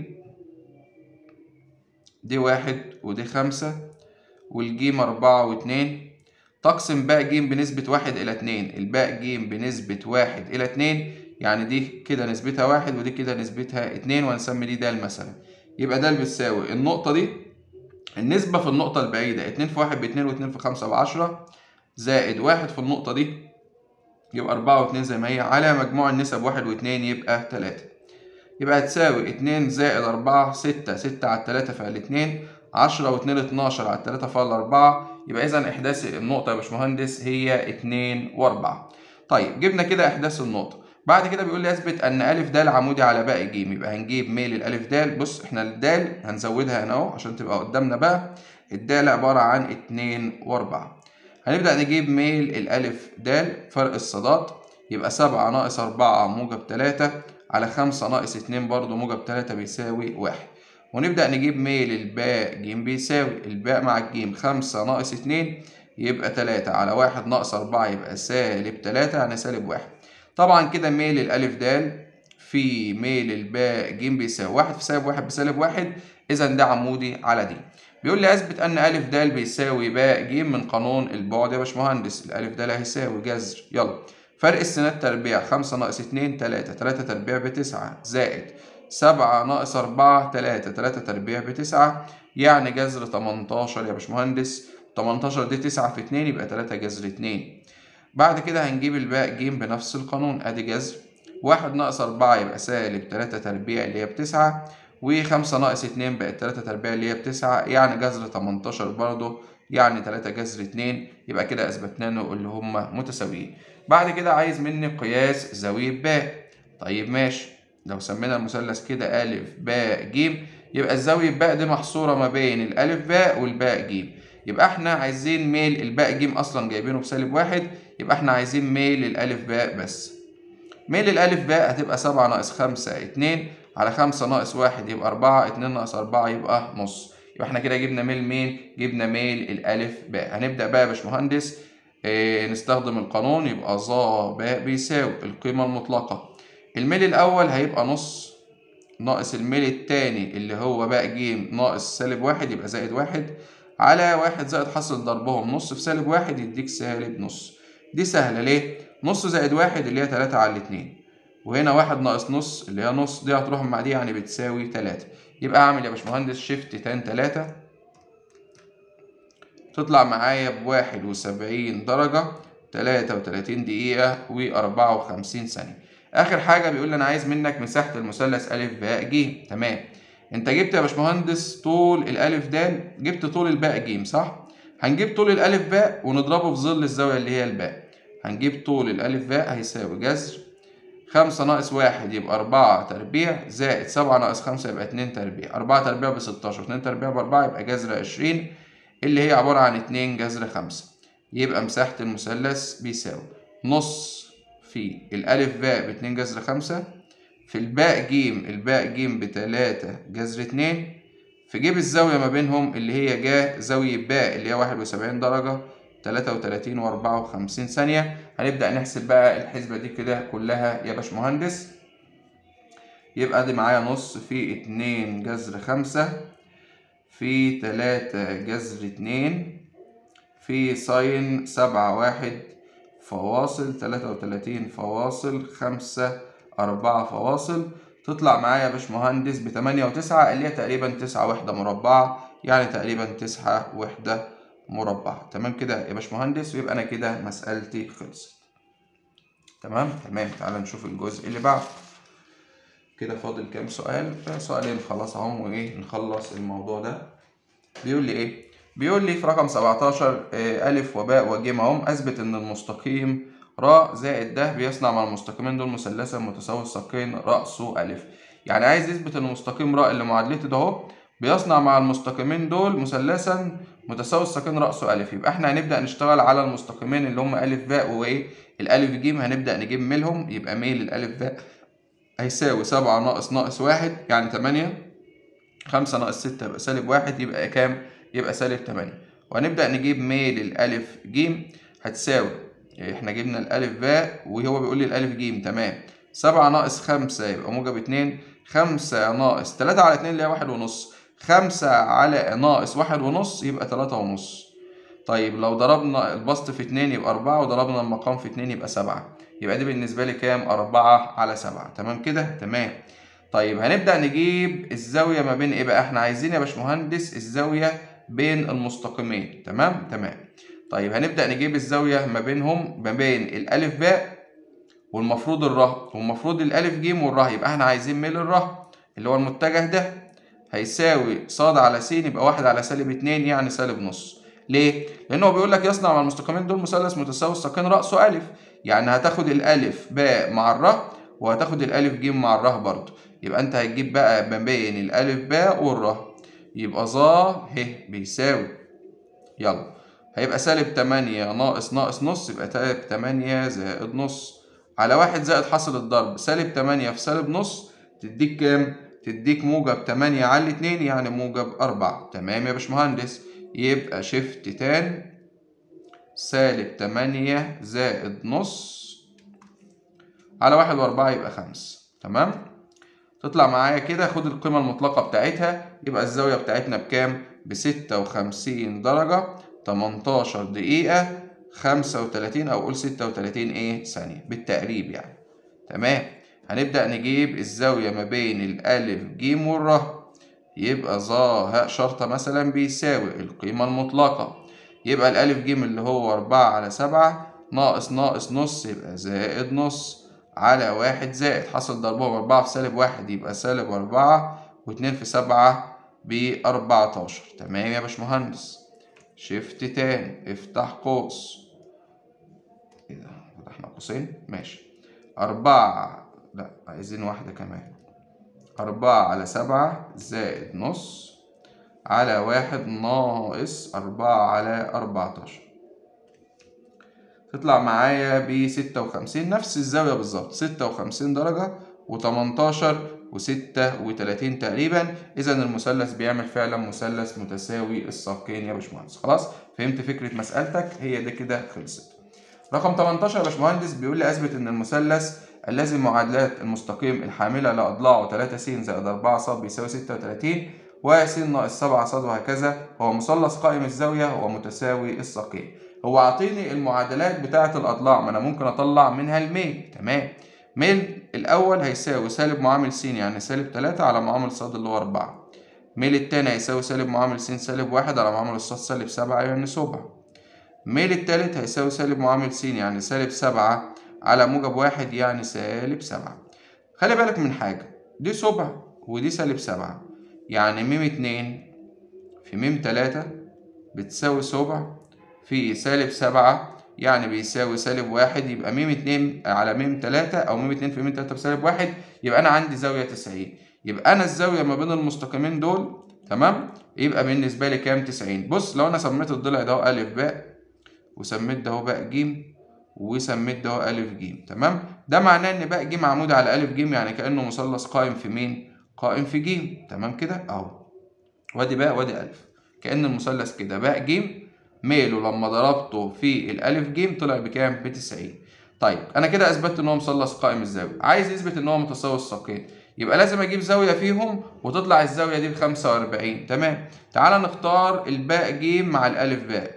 دي واحد ودي خمسة والجيم أربعة واتنين تقسم باء ج بنسبة واحد إلى اتنين الباء ج بنسبة واحد إلى اتنين يعني دي كده نسبتها واحد ودي كده نسبتها اتنين وهنسمي دي د مثلا يبقى د بتساوي النقطة دي النسبة في النقطة البعيدة اتنين في واحد باتنين واتنين في خمسة بعشرة زائد واحد في النقطة دي يبقى أربعة واتنين زي ما هي على مجموع النسب واحد واتنين يبقى تلاتة يبقى هتساوي اتنين زائد أربعة ستة ستة على التلاتة فعل اتنين عشرة واتنين اتناشر على التلاتة فعل أربعة يبقى إذا إحداث النقطة يا باشمهندس هي اتنين وأربعة طيب جبنا كده إحداث النقطة بعد كده بيقول لي اثبت ان الف د عمودي على باقي ج يبقى هنجيب ميل الالف د بص احنا الدال هنزودها هنا اهو عشان تبقى قدامنا بقى الدال عباره عن اتنين واربعة هنبدا نجيب ميل الالف د فرق الصادات يبقى سبعة ناقص أربعة موجب تلاتة على خمسة ناقص اتنين برضو موجب تلاتة بيساوي واحد ونبدأ نجيب ميل الباء ج بيساوي الباء مع الجيم خمسة ناقص اتنين يبقى تلاتة على واحد ناقص أربعة يبقى سالب تلاتة يعني سالب واحد طبعا كده ميل الألف د في ميل الباء ج بيساوي واحد في سالب واحد بسالب واحد إذا ده عمودي على دي بيقول لي أثبت أن ألف د بيساوي باء ج من قانون البعد يا باشمهندس الألف د هيساوي جذر يلا فرق السنات تربيع خمسة ناقص اتنين تلاتة تلاتة تربيع بتسعة زائد سبعة ناقص أربعة تلاتة تلاتة تربيع بتسعة يعني جذر تمنتاشر يا باشمهندس تمنتاشر دي تسعة في اتنين يبقى تلاتة جذر اتنين بعد كده هنجيب الباء ج بنفس القانون ادي جذر واحد ناقص أربعة يبقى سالب تلاتة تربيع اللي هي بتسعة وخمسة ناقص اتنين بقت تلاتة تربيع اللي هي بتسعة يعني جذر تمنتاشر برضه يعني تلاتة جذر اتنين يبقى كده أثبتنا له اللي هما متساويين بعد كده عايز مني قياس زاوية باء طيب ماشي لو سمينا المثلث كده ألف باء ج يبقى الزاوية باء دي محصورة ما بين الألف باء والباء ج يبقى احنا عايزين ميل الباء ج اصلا جايبينه بسالب واحد يبقى احنا عايزين ميل الالف باء بس ميل الالف باء هتبقى سبعة ناقص خمسة اتنين على خمسة ناقص واحد يبقى أربعة اتنين ناقص أربعة يبقى نص يبقى احنا كده جبنا ميل مين جبنا ميل الالف باء هنبدأ بقى يا باشمهندس اه نستخدم القانون يبقى ظا باء بيساوي القيمة المطلقة الميل الأول هيبقى نص ناقص الميل التاني اللي هو باء ج ناقص سالب واحد يبقى زائد واحد على واحد زائد حاصل ضربهم نص في سالب واحد يديك سالب نص دي سهلة ليه؟ نص زائد واحد اللي هي تلاتة على الاتنين وهنا واحد ناقص نص اللي هي نص دي هتروح مع دي يعني بتساوي تلاتة يبقى أعمل يا باشمهندس شيفت تان تلاتة تطلع معايا بواحد وسبعين درجة تلاتة وتلاتين دقيقة وأربعة وخمسين ثانية آخر حاجة بيقول لي أنا عايز منك مساحة المثلث أ باء ج تمام انت جبت يا باشمهندس طول الالف د جبت طول الباء ج صح هنجيب طول الالف باء ونضربه في ظل الزاويه اللي هي الباء هنجيب طول الالف باء هيساوي جذر خمسة ناقص واحد يبقى أربعة تربيع زائد سبعة ناقص خمسة يبقى اتنين تربيع أربعة تربيع بستاشر اتنين تربيع بأربعة يبقى جذر عشرين اللي هي عبارة عن اتنين جذر خمسة يبقى مساحة المثلث بيساوي نص في الألف باء باتنين جذر خمسة في الباء ج الباء ج بتلاتة جذر اتنين في جيب الزاوية ما بينهم اللي هي جا زاوية باء اللي هي واحد وسبعين درجة تلاتة وتلاتين وأربعة وخمسين ثانية هنبدأ نحسب بقى الحسبة دي كده كلها يا باشمهندس يبقى دي معايا نص في اتنين جذر خمسة في تلاتة جذر اتنين في ساين سبعة واحد فواصل تلاتة وتلاتين فواصل خمسة أربعة فواصل تطلع معايا يا باشمهندس بتمانية وتسعة اللي هي تقريبا تسعة وحدة مربعة يعني تقريبا تسعة وحدة مربعة تمام كده يا باشمهندس ويبقى أنا كده مسألتي خلصت تمام تمام تعالى نشوف الجزء اللي بعده كده فاضل كام سؤال سؤالين خلاص اهم وايه نخلص الموضوع ده بيقول لي ايه بيقول لي في رقم 17 آه، ألف وباء وجيم أهم أثبت إن المستقيم ر زائد د بيصنع مع المستقيمين دول مثلثا متساوي الساقين رأسه ألف يعني عايز يثبت إن المستقيم ر اللي معادلته ده أهو بيصنع مع المستقيمين دول مثلثا متساوي الساقين رأسه ألف يبقى إحنا هنبدأ نشتغل على المستقيمين اللي هم ألف باء وإيه الألف جيم هنبدأ نجيب ميلهم يبقى ميل الألف باء هيساوي سبعة ناقص ناقص واحد يعني تمانية خمسة ناقص ستة يبقى سالب واحد يبقى كام؟ يبقى سالب تمانية وهنبدأ نجيب ميل الألف جيم هتساوي احنا جبنا الألف باء وهو بيقول لي الألف جيم تمام سبعة ناقص خمسة يبقى موجب اتنين خمسة ناقص تلاتة على اتنين اللي هي واحد ونص خمسة على ناقص واحد ونص يبقى تلاتة ونص طيب لو ضربنا البسط في اتنين يبقى أربعة وضربنا المقام في اتنين يبقى سبعة يبقى دي بالنسبة لي كام؟ أربعة على سبعة تمام كده؟ تمام طيب هنبدأ نجيب الزاوية ما بين إيه بقى؟ إحنا عايزين يا باشمهندس الزاوية بين المستقيمين تمام؟ تمام طيب هنبدأ نجيب الزاوية ما بينهم ما بين الألف باء والمفروض الره والمفروض الألف جيم والره يبقى إحنا عايزين ميل الره اللي هو المتجه ده هيساوي ص على س يبقى واحد على سالب اتنين يعني سالب نص ليه؟ لأن هو بيقول لك يصنع مع المستقيمين دول مثلث متساوي الساقين رأسه ألف يعني هتاخد الألف باء مع الره وهتاخد الألف جيم مع الره برضه يبقى أنت هتجيب بقى ما بين الألف باء والره يبقى ظا ه بيساوي يلا هيبقى سالب تمانية ناقص ناقص نص يبقى سالب تمانية زائد نص على واحد زائد حاصل الضرب سالب تمانية في سالب نص تديك كام؟ تديك موجب تمانية على الاتنين يعني موجب أربعة تمام يا باشمهندس يبقى شيفت تان سالب تمانية زائد نص على واحد وأربعة يبقى خمسة تمام تطلع معايا كده خد القيمة المطلقة بتاعتها يبقى الزاوية بتاعتنا بكام؟ بستة وخمسين درجة تمنتاشر دقيقة خمسة وتلاتين أو قول ستة وتلاتين إيه ثانية بالتقريب يعني تمام هنبدأ نجيب الزاوية ما بين الألف جيم والره يبقى ظا هاء شرطة مثلا بيساوي القيمة المطلقة يبقى الألف جيم اللي هو أربعة على سبعة ناقص ناقص نص يبقى زائد نص على واحد زائد حصل ضربهم أربعة في سالب واحد يبقى سالب أربعة واتنين في سبعة بأربعتاشر تمام يا باشمهندس شيفت تاني افتح قوس ايه ده فتحنا قوسين ماشي أربعة لا عايزين واحدة كمان أربعة على سبعة زائد نص على واحد ناقص أربعة على أربعتاشر تطلع معايا بستة وخمسين نفس الزاوية بالظبط ستة وخمسين درجة وتمنتاشر وستة وتلاتين تقريبا إذا المثلث بيعمل فعلا مثلث متساوي الساقين يا باشمهندس خلاص فهمت فكرة مسألتك هي دي كده خلصت رقم 18 يا باشمهندس بيقول لي أثبت إن المثلث الذي معادلات المستقيم الحاملة لأضلاعه 3 س زائد 4 ص بيساوي 36 وس ناقص 7 ص وهكذا هو مثلث قائم الزاوية ومتساوي الساقين هو عاطيني المعادلات بتاعة الأضلاع ما أنا ممكن أطلع منها الميل تمام ميل الأول هيساوي سالب معامل س يعني سالب 3 على معامل ص اللي هو 4 ميل التاني هيساوي سالب معامل س سالب 1 على معامل الص سالب 7 يعني سبع ميل التالت هيساوي سالب معامل س يعني سالب 7 على موجب واحد يعني سالب 7 خلي بالك من حاجة دي سبع ودي سالب 7 يعني م 2 في م 3 بتساوي سبع في سالب 7 يعني بيساوي سالب واحد يبقى م اتنين على م تلاتة أو م اتنين في م تلاتة بسالب واحد يبقى أنا عندي زاوية تسعين يبقى أنا الزاوية ما بين المستقيمين دول تمام يبقى بالنسبة لي كام تسعين بص لو أنا سميت الضلع ده ألف باء وسميت ده باء جيم وسميت ده ألف جيم تمام ده معناه إن باء جيم عمود على ألف جيم يعني كأنه مثلث قائم في مين؟ قائم في جيم تمام كده أهو وادي باء وادي ألف كأن المثلث كده باء جيم ميله لما ضربته في الألف جيم طلع بكام؟ ب 90 طيب أنا كده أثبتت إن هو مثلث قائم الزاوية عايز يثبت إن هو متساوي الساقين يبقى لازم أجيب زاوية فيهم وتطلع الزاوية دي ب 45 تمام تعالى نختار الباء جيم مع الألف باء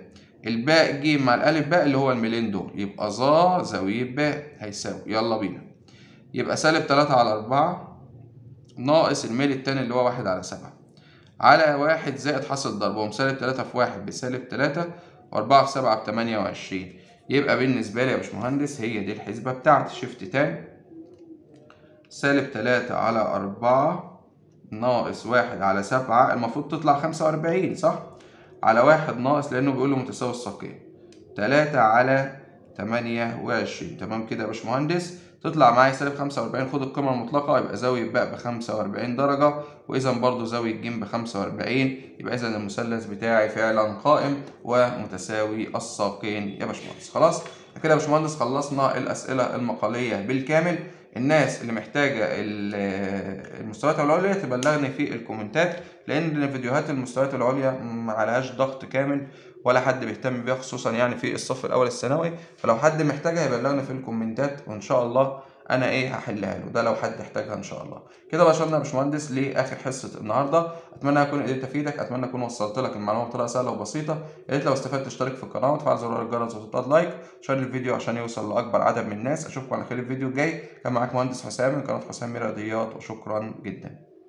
الباء ج مع الألف باء اللي هو الميلين دول يبقى ظا زاوية باء هيساوي يلا بينا يبقى سالب تلاتة على أربعة ناقص الميل التاني اللي هو واحد على سبعة على واحد زائد حاصل ضربهم سالب تلاتة في واحد بسالب تلاتة وأربعة في سبعة بتمانية وعشرين يبقى بالنسبة لي يا باشمهندس هي دي الحسبة بتاعتي شيفت تاني سالب تلاتة على أربعة ناقص واحد على سبعة المفروض تطلع خمسة وأربعين صح؟ على واحد ناقص لأنه بيقول له متساوي الساقين تلاتة على تمانية وعشرين تمام كده يا باشمهندس تطلع معايا سالب خمسة وأربعين خد القيمة المطلقة يبقى زاوية باء بخمسة وأربعين درجة وإذا برضو زاوية ج بخمسة وأربعين يبقى إذا المثلث بتاعي فعلا قائم ومتساوي الساقين يا باشمهندس خلاص كده يا باشمهندس خلصنا الأسئلة المقالية بالكامل الناس اللي محتاجة المستويات العليا تبلغني في الكومنتات لأن فيديوهات المستويات العليا معلهاش ضغط كامل ولا حد بيهتم بيها خصوصا يعني في الصف الأول الثانوي فلو حد محتاجها يبلغني في الكومنتات وإن شاء الله انا ايه هحلها له ده لو حد احتاجها ان شاء الله كده وصلنا يا باشمهندس لاخر حصه النهارده اتمنى اكون قدرت افيدك اتمنى اكون وصلت لك المعلومه بطريقه سهله وبسيطه يا ريت لو استفدت تشترك في القناه وتفعل زرار الجرس وتضغط لايك شير الفيديو عشان يوصل لاكبر عدد من الناس اشوفكم على خير الفيديو الجاي كان معاك مهندس حسام من قناه حسام رياضيات وشكرا جدا